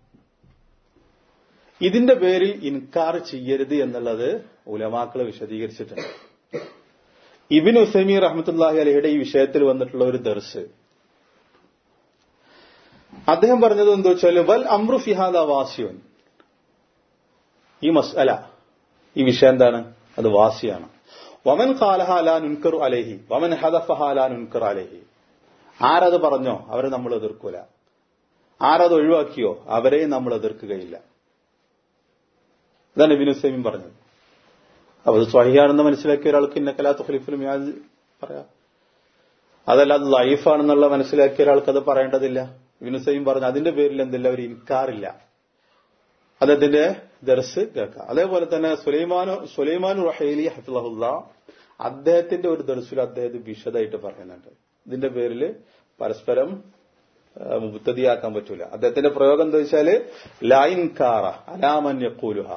ഇതിന്റെ പേരിൽ ഇൻകാർ ചെയ്യരുത് എന്നുള്ളത് ഉലമാക്കൾ വിശദീകരിച്ചിട്ടുണ്ട് ഇബിൻ ഉസൈമി റഹ്മത്തുല്ലാഹി അലഹിയുടെ ഈ വിഷയത്തിൽ വന്നിട്ടുള്ള ഒരു ദർശ് അദ്ദേഹം പറഞ്ഞത് എന്താ വെച്ചാൽ വൽ അമ്രു ഫിഹാദ വാസിയോൻ ഈ മസ്അല ഈ വിഷയം എന്താണ് അത് വാസിയാണ് വമൻ ഖാലഹാലാ നുൻകർ അലേഹി വമൻ ഹദഫഹാലാ നുൻകർ അലേഹി ആരത് പറഞ്ഞോ അവരെ നമ്മൾ എതിർക്കൂല ആരത് ഒഴിവാക്കിയോ അവരെയും നമ്മൾ എതിർക്കുകയില്ല ഇതാണ് ഇബിൻ ഹുസൈമിൻ പറഞ്ഞത് അപ്പൊ അത് സ്വഹിയാണെന്ന് മനസ്സിലാക്കിയ ഒരാൾക്ക് ഇന്നക്കലാ തുഖലിഫുലും യാത് പറയാം അതല്ല അത് ലൈഫാണെന്നുള്ള മനസ്സിലാക്കിയ ഒരാൾക്ക് അത് പറയേണ്ടതില്ല ഇബിൻ ഹുസൈൻ പറഞ്ഞു അതിന്റെ പേരിൽ എന്തില്ല ഒരു ഇൻകാറില്ല അദ്ദേഹത്തിന്റെ ദർസ് കേൾക്കാം അതേപോലെ തന്നെ സുലൈമാനു സുലൈമാനു റഹേലി ഹഫിളഹുല്ല അദ്ദേഹത്തിന്റെ ഒരു ദർസിൽ അദ്ദേഹം വിശദമായിട്ട് പറയുന്നുണ്ട് ഇതിന്റെ പേരിൽ പരസ്പരം മുബത്തതിയാക്കാൻ പറ്റൂല അദ്ദേഹത്തിന്റെ പ്രയോഗം എന്താ വെച്ചാല് ലൈൻ കാറ അലാമന്യക്കൂലുഹ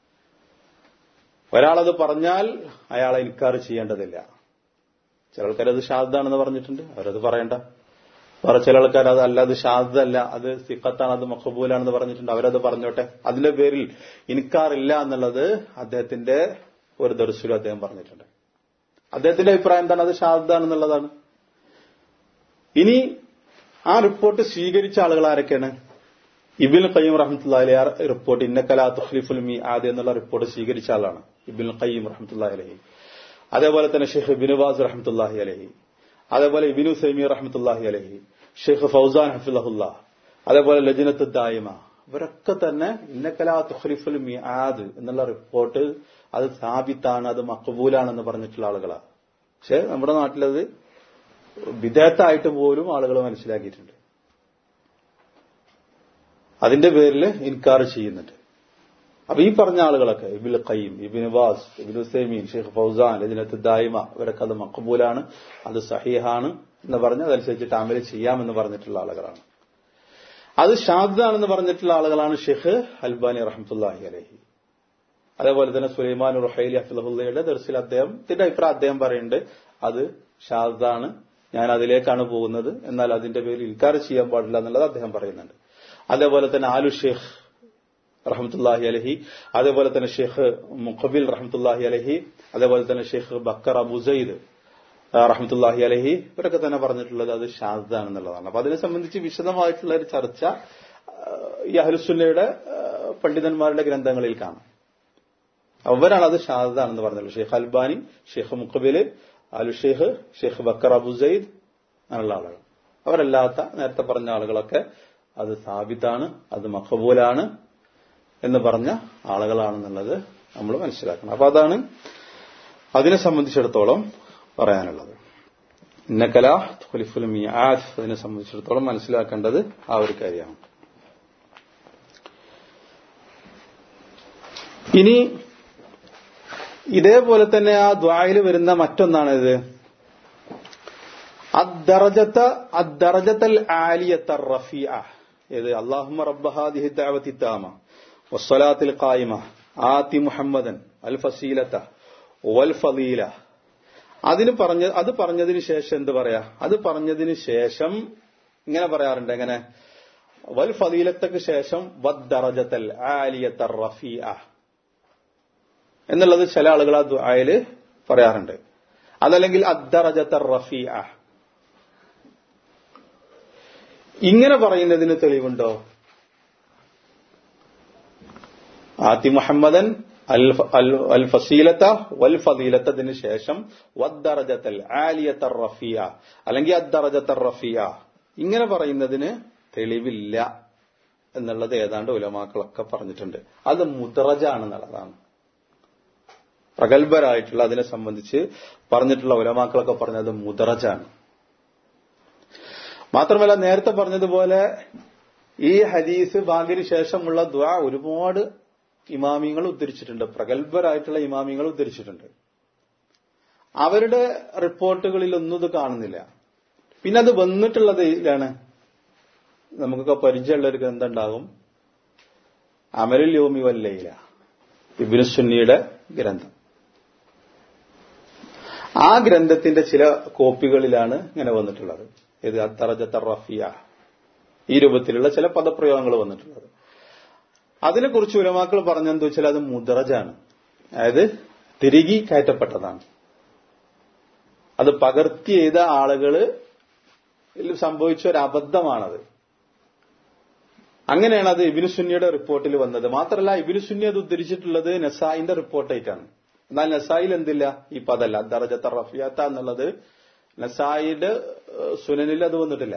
ഒരാളത് പറഞ്ഞാൽ അയാളെ ഇൻകാർ ചെയ്യേണ്ടതില്ല ചില ആൾക്കാരത് ഷാദാണെന്ന് പറഞ്ഞിട്ടുണ്ട് അവരത് പറയണ്ട വേറെ ചില ആൾക്കാർ അത് അല്ല അത് ഷാദല്ല അത് സിഖത്താണ് അത് മഖബൂലാണെന്ന് പറഞ്ഞിട്ടുണ്ട് അവരത് പറഞ്ഞോട്ടെ അതിന്റെ പേരിൽ ഇൻകാറില്ല എന്നുള്ളത് അദ്ദേഹത്തിന്റെ ഒരു ദർശനം അദ്ദേഹം പറഞ്ഞിട്ടുണ്ട് അദ്ദേഹത്തിന്റെ അഭിപ്രായം എന്താണ് അത് ഷാദാണെന്നുള്ളതാണ് ഇനി ആ റിപ്പോർട്ട് സ്വീകരിച്ച ആളുകൾ ആരൊക്കെയാണ് ഇബിൻ ഖയ്യം റഹ്മത്തുള്ളി ആ റിപ്പോർട്ട് ഇന്നക്കലാ തുഖ്ലിഫുൽ മി ആദ് എന്നുള്ള റിപ്പോർട്ട് സ്വീകരിച്ച ആളാണ് ഇബിൻ ഖയ്യം റഹ്മത്തുള്ളി അലഹി അതേപോലെ തന്നെ ഷെയ്ഖ് ബിനുവാസ് റഹ്മത്തുല്ലാഹി അലഹി അതേപോലെ ഇബിനു സൈമി റഹ്മത്തുല്ലാഹി അലഹി ഷെയ്ഖ് ഫൗസാൻ ഹഫിലഹുല്ല അതേപോലെ ലജനത്ത് ദായിമ ഇവരൊക്കെ തന്നെ ഇന്നക്കലാ തുഖ്ലിഫുൽ മി ആദ് എന്നുള്ള റിപ്പോർട്ട് അത് സാബിത്താണ് അത് മക്കബൂലാണെന്ന് പറഞ്ഞിട്ടുള്ള ആളുകളാണ് പക്ഷെ നമ്മുടെ നാട്ടിലത് വിദേഹത്തായിട്ട് പോലും ആളുകൾ മനസ്സിലാക്കിയിട്ടുണ്ട് അതിന്റെ പേരിൽ ഇൻകാർ ചെയ്യുന്നുണ്ട് അപ്പൊ ഈ പറഞ്ഞ ആളുകളൊക്കെ Ibn Qayyim Ibn Baz Ibn Uthaymeen Sheikh Fawzan ഇതിനകത്ത് ദായിമ ഇവരൊക്കെ അത് മക്കബൂലാണ് അത് സഹീഹാണ് എന്ന് പറഞ്ഞ് അതനുസരിച്ചിട്ട് അമൽ ചെയ്യാമെന്ന് പറഞ്ഞിട്ടുള്ള ആളുകളാണ് അത് ഷാദാണെന്ന് പറഞ്ഞിട്ടുള്ള ആളുകളാണ് ഷെയ്ഖ് അൽബാനി റഹ്മത്തുല്ലാഹി അലഹി അതേപോലെ തന്നെ സുലൈമാൻ റുഹൈലി അഫ്ലഹുല്ലയുടെ ദർസിൽ അദ്ദേഹത്തിന്റെ അഭിപ്രായം അദ്ദേഹം പറയുന്നുണ്ട് അത് ഷാദാണ് ഞാൻ അതിലേക്കാണ് പോകുന്നത് എന്നാൽ അതിന്റെ പേരിൽ ഇൽക്കാർ ചെയ്യാൻ പാടില്ല എന്നുള്ളത് അദ്ദേഹം പറയുന്നുണ്ട് അതേപോലെ തന്നെ ആലു ഷേഖ് റഹമത്തുല്ലാഹി അലഹി അതേപോലെ തന്നെ ഷെയ്ഖ് മുഖബിൽ റഹമത്തുല്ലാഹി അലഹി അതേപോലെ തന്നെ ഷെയ്ഖ് ബക്കർ അബുസൈദ് റഹമത്തുല്ലാഹി അലഹി ഇവരൊക്കെ തന്നെ പറഞ്ഞിട്ടുള്ളത് അത് ഷാദാണെന്നുള്ളതാണ് അപ്പൊ അതിനെ സംബന്ധിച്ച് വിശദമായിട്ടുള്ള ഒരു ചർച്ച ഈ അഹലുസുല്ലയുടെ പണ്ഡിതന്മാരുടെ ഗ്രന്ഥങ്ങളിൽ കാണാം അവരാണ് അത് ഷാദാണെന്ന് പറഞ്ഞുള്ളത് ഷെയ്ഖ് അൽബാനി ഷെയ്ഖ് മുഖബില് അലു ഷെയ്ഖ് ഷെയ്ഖ് ബക്കർ അബുസൈദ് അങ്ങനെയുള്ള ആളുകൾ അവരല്ലാത്ത നേരത്തെ പറഞ്ഞ ആളുകളൊക്കെ അത് സാബിത്താണ് അത് മഖബൂലാണ് എന്ന് പറഞ്ഞ ആളുകളാണെന്നുള്ളത് നമ്മൾ മനസ്സിലാക്കണം അപ്പൊ അതാണ് അതിനെ സംബന്ധിച്ചിടത്തോളം പറയാനുള്ളത് ഇന്നക്കല ഖുലിഫുൽ മിയാദ് അതിനെ സംബന്ധിച്ചിടത്തോളം മനസ്സിലാക്കേണ്ടത് ആ ഒരു കാര്യമാണ് ഇനി ഇതേപോലെ തന്നെ ആ ദ്വായിൽ വരുന്ന മറ്റൊന്നാണ് ഇത് അദ്ദറജത്ത അദ്ദറജത്തൽ ആലിയത്ത റഫിയ ഇത് അള്ളാഹുമ റബ്ബഹാദിഹി ദഅവത്തി താമ വസ്സലാത്തിൽ ഖായിമ ആത്തി മുഹമ്മദൻ അൽ ഫസീലത്ത വൽ ഫലീല അതിന് പറഞ്ഞ അത് പറഞ്ഞതിന് ശേഷം എന്ത് പറയാ അത് പറഞ്ഞതിന് ശേഷം ഇങ്ങനെ പറയാറുണ്ട് എങ്ങനെ വൽ ഫലീലത്തക്ക് ശേഷം വദ്ദറജത്തൽ ആലിയത്ത റഫിയ എന്നുള്ളത് ചില ആളുകൾ ആ ദുആയില് പറയാറുണ്ട് അതല്ലെങ്കിൽ അദ്ദറജത്ത റഫിയ ഇങ്ങനെ പറയുന്നതിന് തെളിവുണ്ടോ ആത്തി മുഹമ്മദൻ അൽ ഫസീലത്ത വൽ ഫദീലത്തതിന് ശേഷം വദ്ദറജത്തൽ ആലിയത്ത റഫിയ അല്ലെങ്കിൽ അദ്ദറജത്ത റഫിയ ഇങ്ങനെ പറയുന്നതിന് തെളിവില്ല എന്നുള്ളത് ഏതാണ്ട് ഉലമാക്കളൊക്കെ പറഞ്ഞിട്ടുണ്ട് അത് മുദ്രജാണെന്നുള്ളതാണ് പ്രഗത്ഭരായിട്ടുള്ള അതിനെ സംബന്ധിച്ച് പറഞ്ഞിട്ടുള്ള ഉലമാക്കളൊക്കെ പറഞ്ഞത് മുദ്രജാണ് മാത്രമല്ല നേരത്തെ പറഞ്ഞതുപോലെ ഈ ഹദീസ് ബാങ്കിന് ശേഷമുള്ള ദ്വാ ഒരുപാട് ഇമാമിങ്ങൾ ഉദ്ധരിച്ചിട്ടുണ്ട് പ്രഗത്ഭരായിട്ടുള്ള ഇമാമിങ്ങൾ ഉദ്ധരിച്ചിട്ടുണ്ട് അവരുടെ റിപ്പോർട്ടുകളിൽ ഒന്നും ഇത് കാണുന്നില്ല പിന്നെ അത് വന്നിട്ടുള്ളത് ഇതിലാണ് നമുക്കൊക്കെ പരിചയമുള്ള ഒരു ഗ്രന്ഥം ഉണ്ടാകും അമലുൽ യോമി വല്ലയില ഇബിനു സുന്നിയുടെ ഗ്രന്ഥം ആ ഗ്രന്ഥത്തിന്റെ ചില കോപ്പികളിലാണ് ഇങ്ങനെ വന്നിട്ടുള്ളത് ഇത് അത്തറജത്ത റഫിയ ഈ രൂപത്തിലുള്ള ചില പദപ്രയോഗങ്ങൾ വന്നിട്ടുള്ളത് അതിനെക്കുറിച്ച് ഉലമാക്കൾ പറഞ്ഞെന്താ വെച്ചാൽ അത് മുദ്രജാണ് അതായത് തിരികെ കയറ്റപ്പെട്ടതാണ് അത് പകർത്തി ചെയ്ത ആളുകള് സംഭവിച്ച ഒരു അബദ്ധമാണത് അങ്ങനെയാണ് അത് ഇബിനു സുന്നിയുടെ റിപ്പോർട്ടിൽ വന്നത് മാത്രമല്ല ഇബിനു സുന്നി അത് ഉദ്ധരിച്ചിട്ടുള്ളത് നസായിന്റെ റിപ്പോർട്ടായിട്ടാണ് എന്നാൽ നസായിൽ എന്തില്ല ഈ പദല്ല ദറജത്ത റഫിയാത്ത എന്നുള്ളത് നസായിയുടെ സുനനിൽ അത് വന്നിട്ടില്ല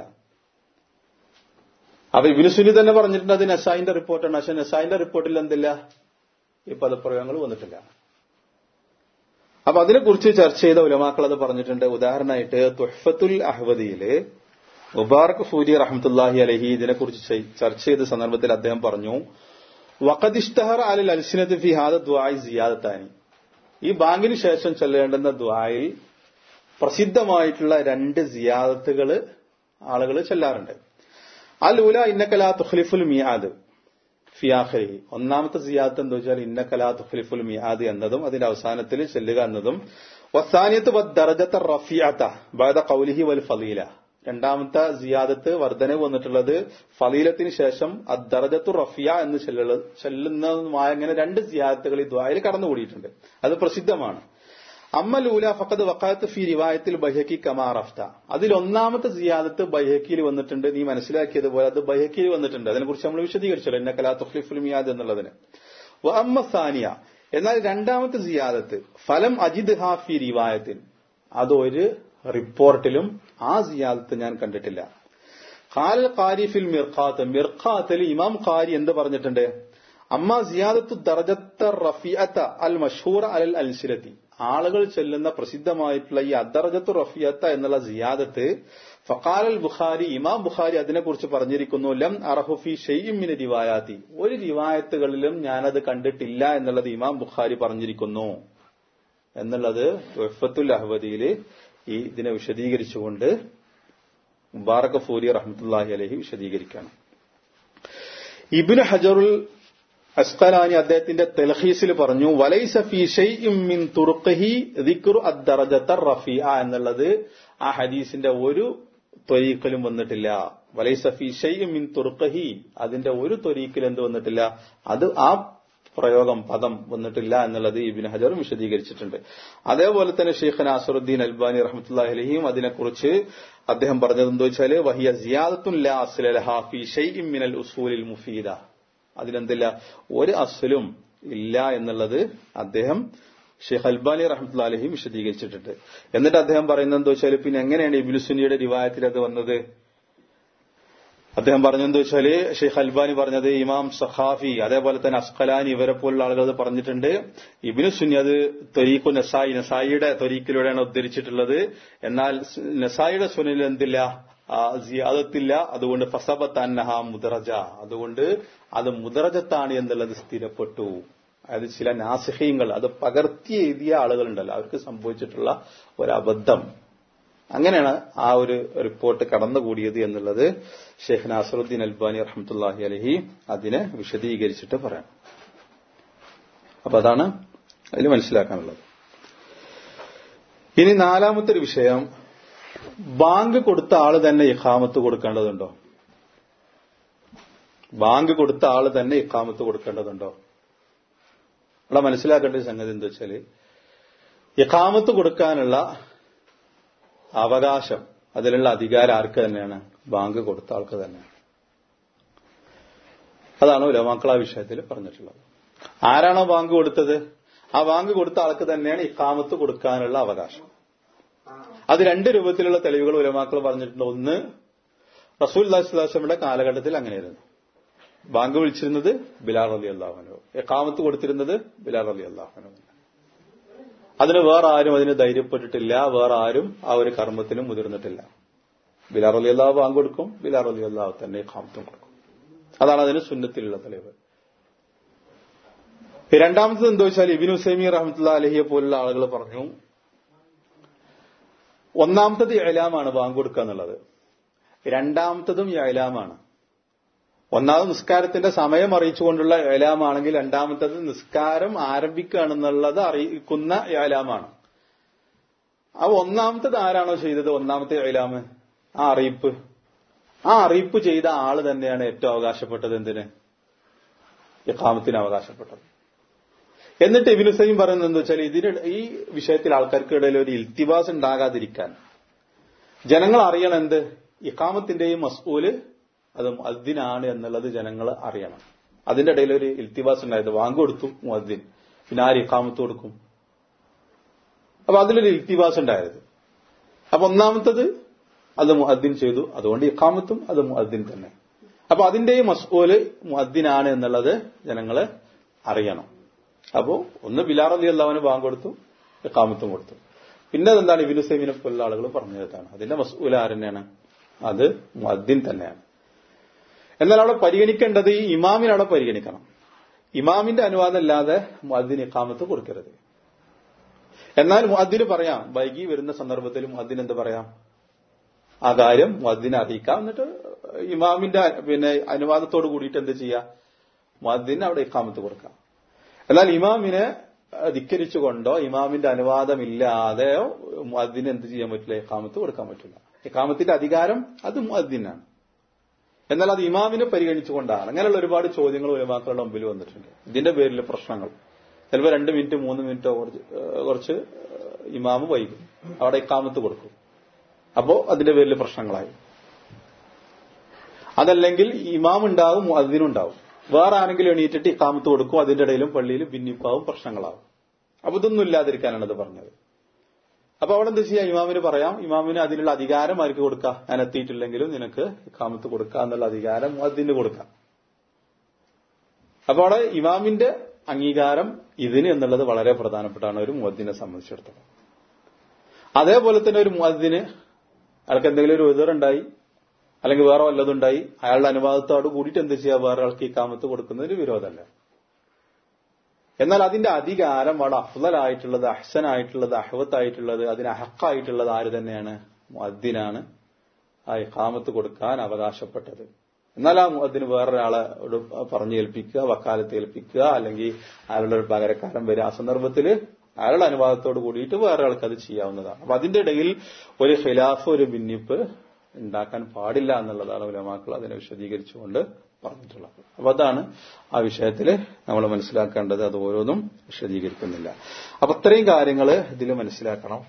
അപ്പൊ ഇബിനു സുന്നി തന്നെ പറഞ്ഞിട്ടുണ്ട് അത് നസായിന്റെ റിപ്പോർട്ടാണ് പക്ഷെ നസായിന്റെ റിപ്പോർട്ടിൽ എന്തില്ല ഈ പദപ്രയോഗങ്ങൾ വന്നിട്ടില്ല അപ്പൊ അതിനെക്കുറിച്ച് ചർച്ച ചെയ്ത ഉലമാക്കൾ അത് പറഞ്ഞിട്ടുണ്ട് ഉദാഹരണമായിട്ട് തുഹഫത്തുൽ അഹ്വദിയില് മുബാറക് ഫൂരി റഹമത്തുല്ലാഹി അലഹി ഇതിനെക്കുറിച്ച് ചർച്ച ചെയ്ത സന്ദർഭത്തിൽ അദ്ദേഹം പറഞ്ഞു വഖദിഷ്തഹർ അലിൽ അൽസിനത്ത് ഫി ഹാദ ദ്വായി സിയാദത്താനി ഈ ബാങ്കിന് ശേഷം ചെല്ലേണ്ടുന്ന ദ്വായിൽ പ്രസിദ്ധമായിട്ടുള്ള രണ്ട് സിയാദത്തുകൾ ആളുകൾ ചെല്ലാറുണ്ട് അൽ ഉല ഇന്നക്കലാ തുഖ്ലിഫുൽ മിയാദ് ഫിയാഖരി ഒന്നാമത്തെ സിയാദത്ത് എന്താ വെച്ചാൽ ഇന്നക്കലാ തുഖ്ലിഫുൽ മിയാദ് എന്നതും അതിന്റെ അവസാനത്തിൽ ചെല്ലുക എന്നതും വസാനിയത്ത് ദറജത്ത റഫിയാത്ത ബഅദ ഖൗലിഹി വൽ ഫലീല രണ്ടാമത്തെ സിയാദത്ത് വർധന വന്നിട്ടുള്ളത് ഫലീലത്തിന് ശേഷം അദ്ദറജത്തു റഫിയ എന്ന് ചെല്ലുന്നതുമായ അങ്ങനെ രണ്ട് സിയാദത്തുകൾ ഈ ദ്വായിൽ കടന്നുകൂടിയിട്ടുണ്ട് അത് പ്രസിദ്ധമാണ് അമ്മലൂല ഫഖദ് വക്കാത്ത് ഫി റിവായത്തിൽ ബൈഹക്കി കമാറഫ്ത അതിൽ ഒന്നാമത്തെ സിയാദത്ത് ബൈഹക്കിയിൽ വന്നിട്ടുണ്ട് നീ മനസ്സിലാക്കിയതുപോലെ അത് ബൈഹക്കിയിൽ വന്നിട്ടുണ്ട് അതിനെക്കുറിച്ച് നമ്മൾ വിശദീകരിച്ചല്ലോ എന്നെ കലാ തുഖ്ലിഫുൽ മിയാദ് എന്നുള്ളതിന് അമ്മ സാനിയ എന്നാൽ രണ്ടാമത്തെ സിയാദത്ത് ഫലം അജിദ് ഹാഫി റിവായത്തിൽ അതൊരു റിപ്പോർട്ടിലും ആ സിയാദത്ത് ഞാൻ കണ്ടിട്ടില്ല ഖാലൽ ഖാരി ഫിൽ മിർഖാത്ത് മിർഖാത്തിൽ ഇമാം ഖാരി എന്ത് പറഞ്ഞിട്ടുണ്ട് അമ്മ സിയാദത്തു ദർജത്ത റഫിയത്ത അൽ മഷൂർ അൽ അൽസിലത്തി ആളുകൾ ചെല്ലുന്ന പ്രസിദ്ധമായിട്ടുള്ള ഈ അദർജത്തു റഫിയത്ത എന്നുള്ള സിയാദത്ത് ഫഖാൽ ബുഖാരി ഇമാം ബുഖാരി അതിനെക്കുറിച്ച് പറഞ്ഞിരിക്കുന്നു ലം അറഹുഫി ഷെയ്മിന് റിവായാത്തി ഒരു റിവായത്തുകളിലും ഞാനത് കണ്ടിട്ടില്ല എന്നുള്ളത് ഇമാം ബുഖാരി പറഞ്ഞിരിക്കുന്നു എന്നുള്ളത് വഫത്തുൽ അഹ്വദിയിൽ ഈ ഇതിനെ വിശദീകരിച്ചുകൊണ്ട് മുബാറക് ഫൂരി റഹ്മത്തുല്ലാഹി അലഹി വിശദീകരിക്കുകയാണ് ഇബിന് ഹജറുൽ അസ്കലാനി അദ്ദേഹത്തിന്റെ തെലഹീസിൽ പറഞ്ഞു വലൈസ ഫി ഷൈഇൻ മിൻ തുർഖിഹി ദിക്റു അദ്ദറജത റഫീഅ എന്നുള്ളത് ആ ഹദീസിന്റെ ഒരു ത്വരീക്കലും വന്നിട്ടില്ല വലൈസ ഫി ഷൈഇൻ മിൻ തുർഖിഹി അതിന്റെ ഒരു ത്വരീക്കൽ എന്ത് വന്നിട്ടില്ല അത് ആ പ്രയോഗം പദം വന്നിട്ടില്ല എന്നുള്ളത് ഇബിൻ ഹജറും വിശദീകരിച്ചിട്ടുണ്ട് അതേപോലെ തന്നെ ഷെയ്ഖ് നാസറുദ്ദീൻ അൽബാനി റഹ്മത്തുല്ലാഹി അലഹിയും അതിനെക്കുറിച്ച് അദ്ദേഹം പറഞ്ഞത് എന്താ വെച്ചാല് വഹിയ സിയാദത്തുൻ ലാ അസ്ല ലഹാ ഫി ഷൈഇൻ മിനൽ ഉസൂലിൽ മുഫീദ അതിലെന്തില്ല ഒരു അസ്ലും ഇല്ല എന്നുള്ളത് അദ്ദേഹം ഷെയ്ഖ് അൽബാനി റഹ്മത്തുള്ള അലഹിം വിശദീകരിച്ചിട്ടുണ്ട് എന്നിട്ട് അദ്ദേഹം പറയുന്നത് എന്താ വെച്ചാൽ പിന്നെ എങ്ങനെയാണ് ഇബിനു സുന്നിയുടെ റിവായത്തിൽ അത് വന്നത് അദ്ദേഹം പറഞ്ഞെന്ന് വെച്ചാല് ഷെയ്ഖ് അൽബാനി പറഞ്ഞത് ഇമാം സഖാഫി അതേപോലെ തന്നെ അസ്ഖലാനി ഇവരെ പോലുള്ള ആളുകൾ അത് പറഞ്ഞിട്ടുണ്ട് ഇബിനു സുന്നി അത് തൊരീഖു നസായി നസായിയുടെ തൊരീക്കിലൂടെയാണ് ഉദ്ധരിച്ചിട്ടുള്ളത് എന്നാൽ നസായിയുടെ സുനിൽ എന്തില്ല സിയാദത്തില്ല അതുകൊണ്ട് ഫസബത്ത് അന്നഹ മുദറജ അതുകൊണ്ട് അത് മുദറജത്താണ് എന്നുള്ളത് സ്ഥിരപ്പെട്ടു അതായത് ചില നാസിഹ്യങ്ങൾ അത് പകർത്തി എഴുതിയ ആളുകളുണ്ടല്ലോ അവർക്ക് സംഭവിച്ചിട്ടുള്ള ഒരു അബദ്ധം അങ്ങനെയാണ് ആ ഒരു റിപ്പോർട്ട് കടന്നുകൂടിയത് എന്നുള്ളത് ഷെയ്ഖ് നാസറുദ്ദീൻ അൽബാനി റഹ്മത്തുല്ലാഹി അലഹി അതിനെ വിശദീകരിച്ചിട്ട് പറയാം അപ്പൊ അതാണ് അതിൽ മനസ്സിലാക്കാനുള്ളത് ഇനി നാലാമത്തെ ഒരു വിഷയം ബാങ്ക് കൊടുത്ത ആള് തന്നെ ഇഖാമത്ത് കൊടുക്കേണ്ടതുണ്ടോ ബാങ്ക് കൊടുത്ത ആള് തന്നെ ഇഖാമത്ത് കൊടുക്കേണ്ടതുണ്ടോ അവിടെ മനസ്സിലാക്കേണ്ട ഒരു സംഗതി എന്താ വെച്ചാല് ഇഖാമത്ത് കൊടുക്കാനുള്ള അവകാശം അതിലുള്ള അധികാരം ആർക്ക് തന്നെയാണ് ബാങ്ക് കൊടുത്ത ആൾക്ക് തന്നെയാണ് അതാണ് ഉലമാക്കൾ ആ വിഷയത്തിൽ പറഞ്ഞിട്ടുള്ളത് ആരാണോ ബാങ്ക് കൊടുത്തത് ആ ബാങ്ക് കൊടുത്ത ആൾക്ക് തന്നെയാണ് ഇക്കാമത്ത് കൊടുക്കാനുള്ള അവകാശം അത് രണ്ട് രൂപത്തിലുള്ള തെളിവുകൾ ഉലമാക്കൾ പറഞ്ഞിട്ടുണ്ട് ഒന്ന് റസൂൽ അള്ളാഹിസ്ലാസ്ലമിയുടെ കാലഘട്ടത്തിൽ അങ്ങനെയായിരുന്നു ബാങ്ക് വിളിച്ചിരുന്നത് ബിലാൽ അലി അള്ളാഹുനോ എക്കാമത്ത് കൊടുത്തിരുന്നത് ബിലാൽ അലി അള്ളാഹുനോ അതിന് വേറെ ആരും അതിന് ധൈര്യപ്പെട്ടിട്ടില്ല വേറെ ആരും ആ ഒരു കർമ്മത്തിന് മുതിർന്നിട്ടില്ല ബിലാർ അലി അള്ളാഹ് ബാങ്ക് കൊടുക്കും ബിലാർ അലി അള്ളാഹു തന്നെ കാമത്തും കൊടുക്കും അതാണ് അതിന് സുന്നത്തിലുള്ള തെളിവ് രണ്ടാമത്തത് എന്താ വെച്ചാൽ ഇബിൻ ഹുസൈമി റഹമത്തുള്ള അലഹിയെ പോലുള്ള ആളുകൾ പറഞ്ഞു ഒന്നാമത്തത് ഇലാമാണ് ബാങ്ക് കൊടുക്കുക എന്നുള്ളത് രണ്ടാമത്തതും ഇലാമാണ് ഒന്നാമത് നിസ്കാരത്തിന്റെ സമയം അറിയിച്ചുകൊണ്ടുള്ള ഏലാമാണെങ്കിൽ രണ്ടാമത്തത് നിസ്കാരം ആരംഭിക്കുകയാണെന്നുള്ളത് അറിയിക്കുന്ന ഏലാമാണ് ആ ഒന്നാമത്തത് ആരാണോ ചെയ്തത് ഒന്നാമത്തെ ഏലാമ് ആ അറിയിപ്പ് ആ അറിയിപ്പ് ചെയ്ത ആള് തന്നെയാണ് ഏറ്റവും അവകാശപ്പെട്ടത് എന്തിന് ഇഖാമത്തിന് അവകാശപ്പെട്ടത് എന്നിട്ട് ഇബിനുസൈം പറയുന്നത് എന്താ വെച്ചാൽ ഇതിന് ഈ വിഷയത്തിൽ ആൾക്കാർക്കിടയിൽ ഒരു ഇൽത്തിവാസ് ഉണ്ടാകാതിരിക്കാൻ ജനങ്ങൾ അറിയണം എന്ത് ഇഖാമത്തിന്റെയും മസ്ഊല് അത് മുഅദ്ദിനാണ് എന്നുള്ളത് ജനങ്ങൾ അറിയണം അതിന്റെ ഇടയിൽ ഒരു ഇൽത്തിവാസ് ഉണ്ടായത് വാങ്ക് കൊടുത്തു മുഅദ്ദിൻ പിന്നെ ആര് ഇഖാമത്ത് കൊടുക്കും അപ്പൊ അതിലൊരു ഇൽത്തിവാസ് ഉണ്ടായത് അപ്പൊ ഒന്നാമത്തത് അത് മുഅദ്ദിൻ ചെയ്തു അതുകൊണ്ട് ഇഖാമത്തും അത് മുഅദ്ദിൻ തന്നെ അപ്പൊ അതിന്റെയും മസ്ഊല് മുഅദ്ദിനാണ് എന്നുള്ളത് ജനങ്ങള് അറിയണം അപ്പോ ഒന്ന് ബിലാർ അലി അള്ളാവിന് ബാങ്ക് കൊടുത്തു ഇഖാമത്തും കൊടുത്തു പിന്നെ അതെന്താണ് ഇബിനു സൈമിനെ പോലുള്ള ആളുകൾ പറഞ്ഞതാണ് അതിന്റെ മസ്ഊല ആരെന്നെയാണ് അത് മുഅദ്ദിൻ തന്നെയാണ് എന്നാൽ അവിടെ പരിഗണിക്കേണ്ടത് ഈ ഇമാമിനെ അവിടെ പരിഗണിക്കണം ഇമാമിന്റെ അനുവാദം അല്ലാതെ മുഅദ്ദിന് ഇഖാമത്ത് കൊടുക്കരുത് എന്നാൽ മുഅദ്ദിന് പറയാം വൈകി വരുന്ന സന്ദർഭത്തിൽ മുഅദ്ദിന് എന്ത് പറയാം ആ കാര്യം മുഅദ്ദിനെ അറിയിക്കാം എന്നിട്ട് ഇമാമിന്റെ പിന്നെ അനുവാദത്തോട് കൂടിയിട്ട് എന്ത് ചെയ്യാം മുഅദ്ദിന് അവിടെ ഇഖാമത്ത് കൊടുക്കാം എന്നാൽ ഇമാമിനെ ധിക്കരിച്ചുകൊണ്ടോ ഇമാമിന്റെ അനുവാദമില്ലാതെയോ മുഅദ്ദിന് എന്ത് ചെയ്യാൻ പറ്റില്ല ഇഖാമത്ത് കൊടുക്കാൻ പറ്റില്ല ഇഖാമത്തിന്റെ അധികാരം അത് മുഅദ്ദിനാണ് എന്നാൽ അത് ഇമാമിനെ പരിഗണിച്ചുകൊണ്ടാണ് അങ്ങനെയുള്ള ഒരുപാട് ചോദ്യങ്ങൾ ഉലമാക്കളുടെ മുമ്പിൽ വന്നിട്ടുണ്ട് ഇതിന്റെ പേരിൽ പ്രശ്നങ്ങൾ ചിലപ്പോൾ രണ്ട് മിനിറ്റ് മൂന്ന് മിനിറ്റോ കുറച്ച് കുറച്ച് ഇമാമ് വൈകും അവിടെ ഇക്കാമത്ത് കൊടുക്കും അപ്പോ അതിന്റെ പേരിൽ പ്രശ്നങ്ങളായി അതല്ലെങ്കിൽ ഇമാം ഉണ്ടാവും അതിനുണ്ടാവും വേറെ ആരെങ്കിലും എണീറ്റിട്ട് ഇക്കാമത്ത് കൊടുക്കും അതിന്റെ ഇടയിലും പള്ളിയിൽ ഭിന്നിപ്പാവും പ്രശ്നങ്ങളാവും അപ്പൊ ഇതൊന്നും ഇല്ലാതിരിക്കാനാണ് ഇത് പറഞ്ഞത് അപ്പൊ അവിടെ എന്താ ചെയ്യാം ഇമാമിന് പറയാം ഇമാമിന് അതിനുള്ള അധികാരം ആർക്ക് കൊടുക്കാം ഞാൻ എത്തിയിട്ടില്ലെങ്കിലും നിനക്ക് കാമത്ത് കൊടുക്കാം എന്നുള്ള അധികാരം അതിന് കൊടുക്കാം അപ്പൊ അവിടെ ഇമാമിന്റെ അംഗീകാരം ഇതിന് എന്നുള്ളത് വളരെ പ്രധാനപ്പെട്ടാണ് ഒരു മുഅദ്ദിനെ സംബന്ധിച്ചിടത്തോളം അതേപോലെ തന്നെ ഒരു മുഅദ്ദിന് അയാൾക്ക് എന്തെങ്കിലും ഒരു എതിറുണ്ടായി അല്ലെങ്കിൽ വേറെ വല്ലതുണ്ടായി അയാളുടെ അനുവാദത്തോട് കൂടിയിട്ട് എന്ത് ചെയ്യുക വേറെ ആൾക്ക് ഈ കാമത്ത് കൊടുക്കുന്നതിന് വിരോധമല്ല എന്നാൽ അതിന്റെ അധികാരം വളരെ അഫ്ലലായിട്ടുള്ളത് അഹ്സനായിട്ടുള്ളത് അഹ്വത്തായിട്ടുള്ളത് അതിന് അഹക്കായിട്ടുള്ളത് ആര് തന്നെയാണ് മുഅദ്ദിനാണ് ആ ഇഖാമത്ത് കൊടുക്കാൻ അവകാശപ്പെട്ടത് എന്നാൽ ആ അതിന് വേറൊരാളെ പറഞ്ഞു ഏൽപ്പിക്കുക വക്കാലത്ത് ഏൽപ്പിക്കുക അല്ലെങ്കിൽ അയാളുടെ ഒരു പകരക്കാരൻ വരിക ആ സന്ദർഭത്തിൽ അയാളുടെ അനുവാദത്തോട് കൂടിയിട്ട് വേറെ ആൾക്ക് അത് ചെയ്യാവുന്നതാണ് അപ്പൊ അതിന്റെ ഇടയിൽ ഒരു ഖിലാഫ് ഒരു ഭിന്നിപ്പ് ഉണ്ടാക്കാൻ പാടില്ല എന്നുള്ളതാണ് ഉലമാക്കൾ അതിനെ വിശദീകരിച്ചുകൊണ്ട് പറഞ്ഞിട്ടുള്ളത് അപ്പൊ അതാണ് ആ വിഷയത്തിൽ നമ്മൾ മനസ്സിലാക്കേണ്ടത് അത് ഓരോന്നും വിശദീകരിക്കുന്നില്ല അപ്പൊ അത്രയും കാര്യങ്ങൾ ഇതിൽ മനസ്സിലാക്കണം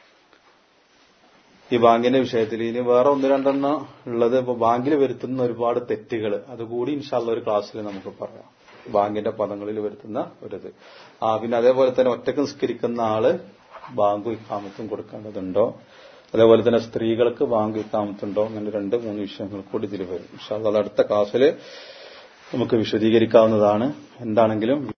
ഈ ബാങ്കിന്റെ വിഷയത്തിൽ ഇനി വേറെ ഒന്ന് രണ്ടെണ്ണം ഉള്ളത് ഇപ്പൊ ബാങ്കിൽ വരുത്തുന്ന ഒരുപാട് തെറ്റുകൾ അതുകൂടി ഇൻഷാല്ല ഒരു ക്ലാസ്സിൽ നമുക്ക് പറയാം ബാങ്കിന്റെ പദങ്ങളിൽ വരുത്തുന്ന ഒരിത് ആ പിന്നെ അതേപോലെ തന്നെ ഒറ്റക്ക് നിസ്കരിക്കുന്ന ആള് ബാങ്കും ഇക്കാമത്തും കൊടുക്കേണ്ടതുണ്ടോ അതേപോലെ തന്നെ സ്ത്രീകൾക്ക് ബാങ്ക് ഇക്കാമത്തുണ്ടോ അങ്ങനെ രണ്ട് മൂന്ന് വിഷയങ്ങൾ കൂടി ഇതിൽ വരും ഇൻഷാല്ല അത് അടുത്ത ക്ലാസ്സിൽ നമുക്ക് വിശദീകരിക്കാവുന്നതാണ് എന്താണെങ്കിലും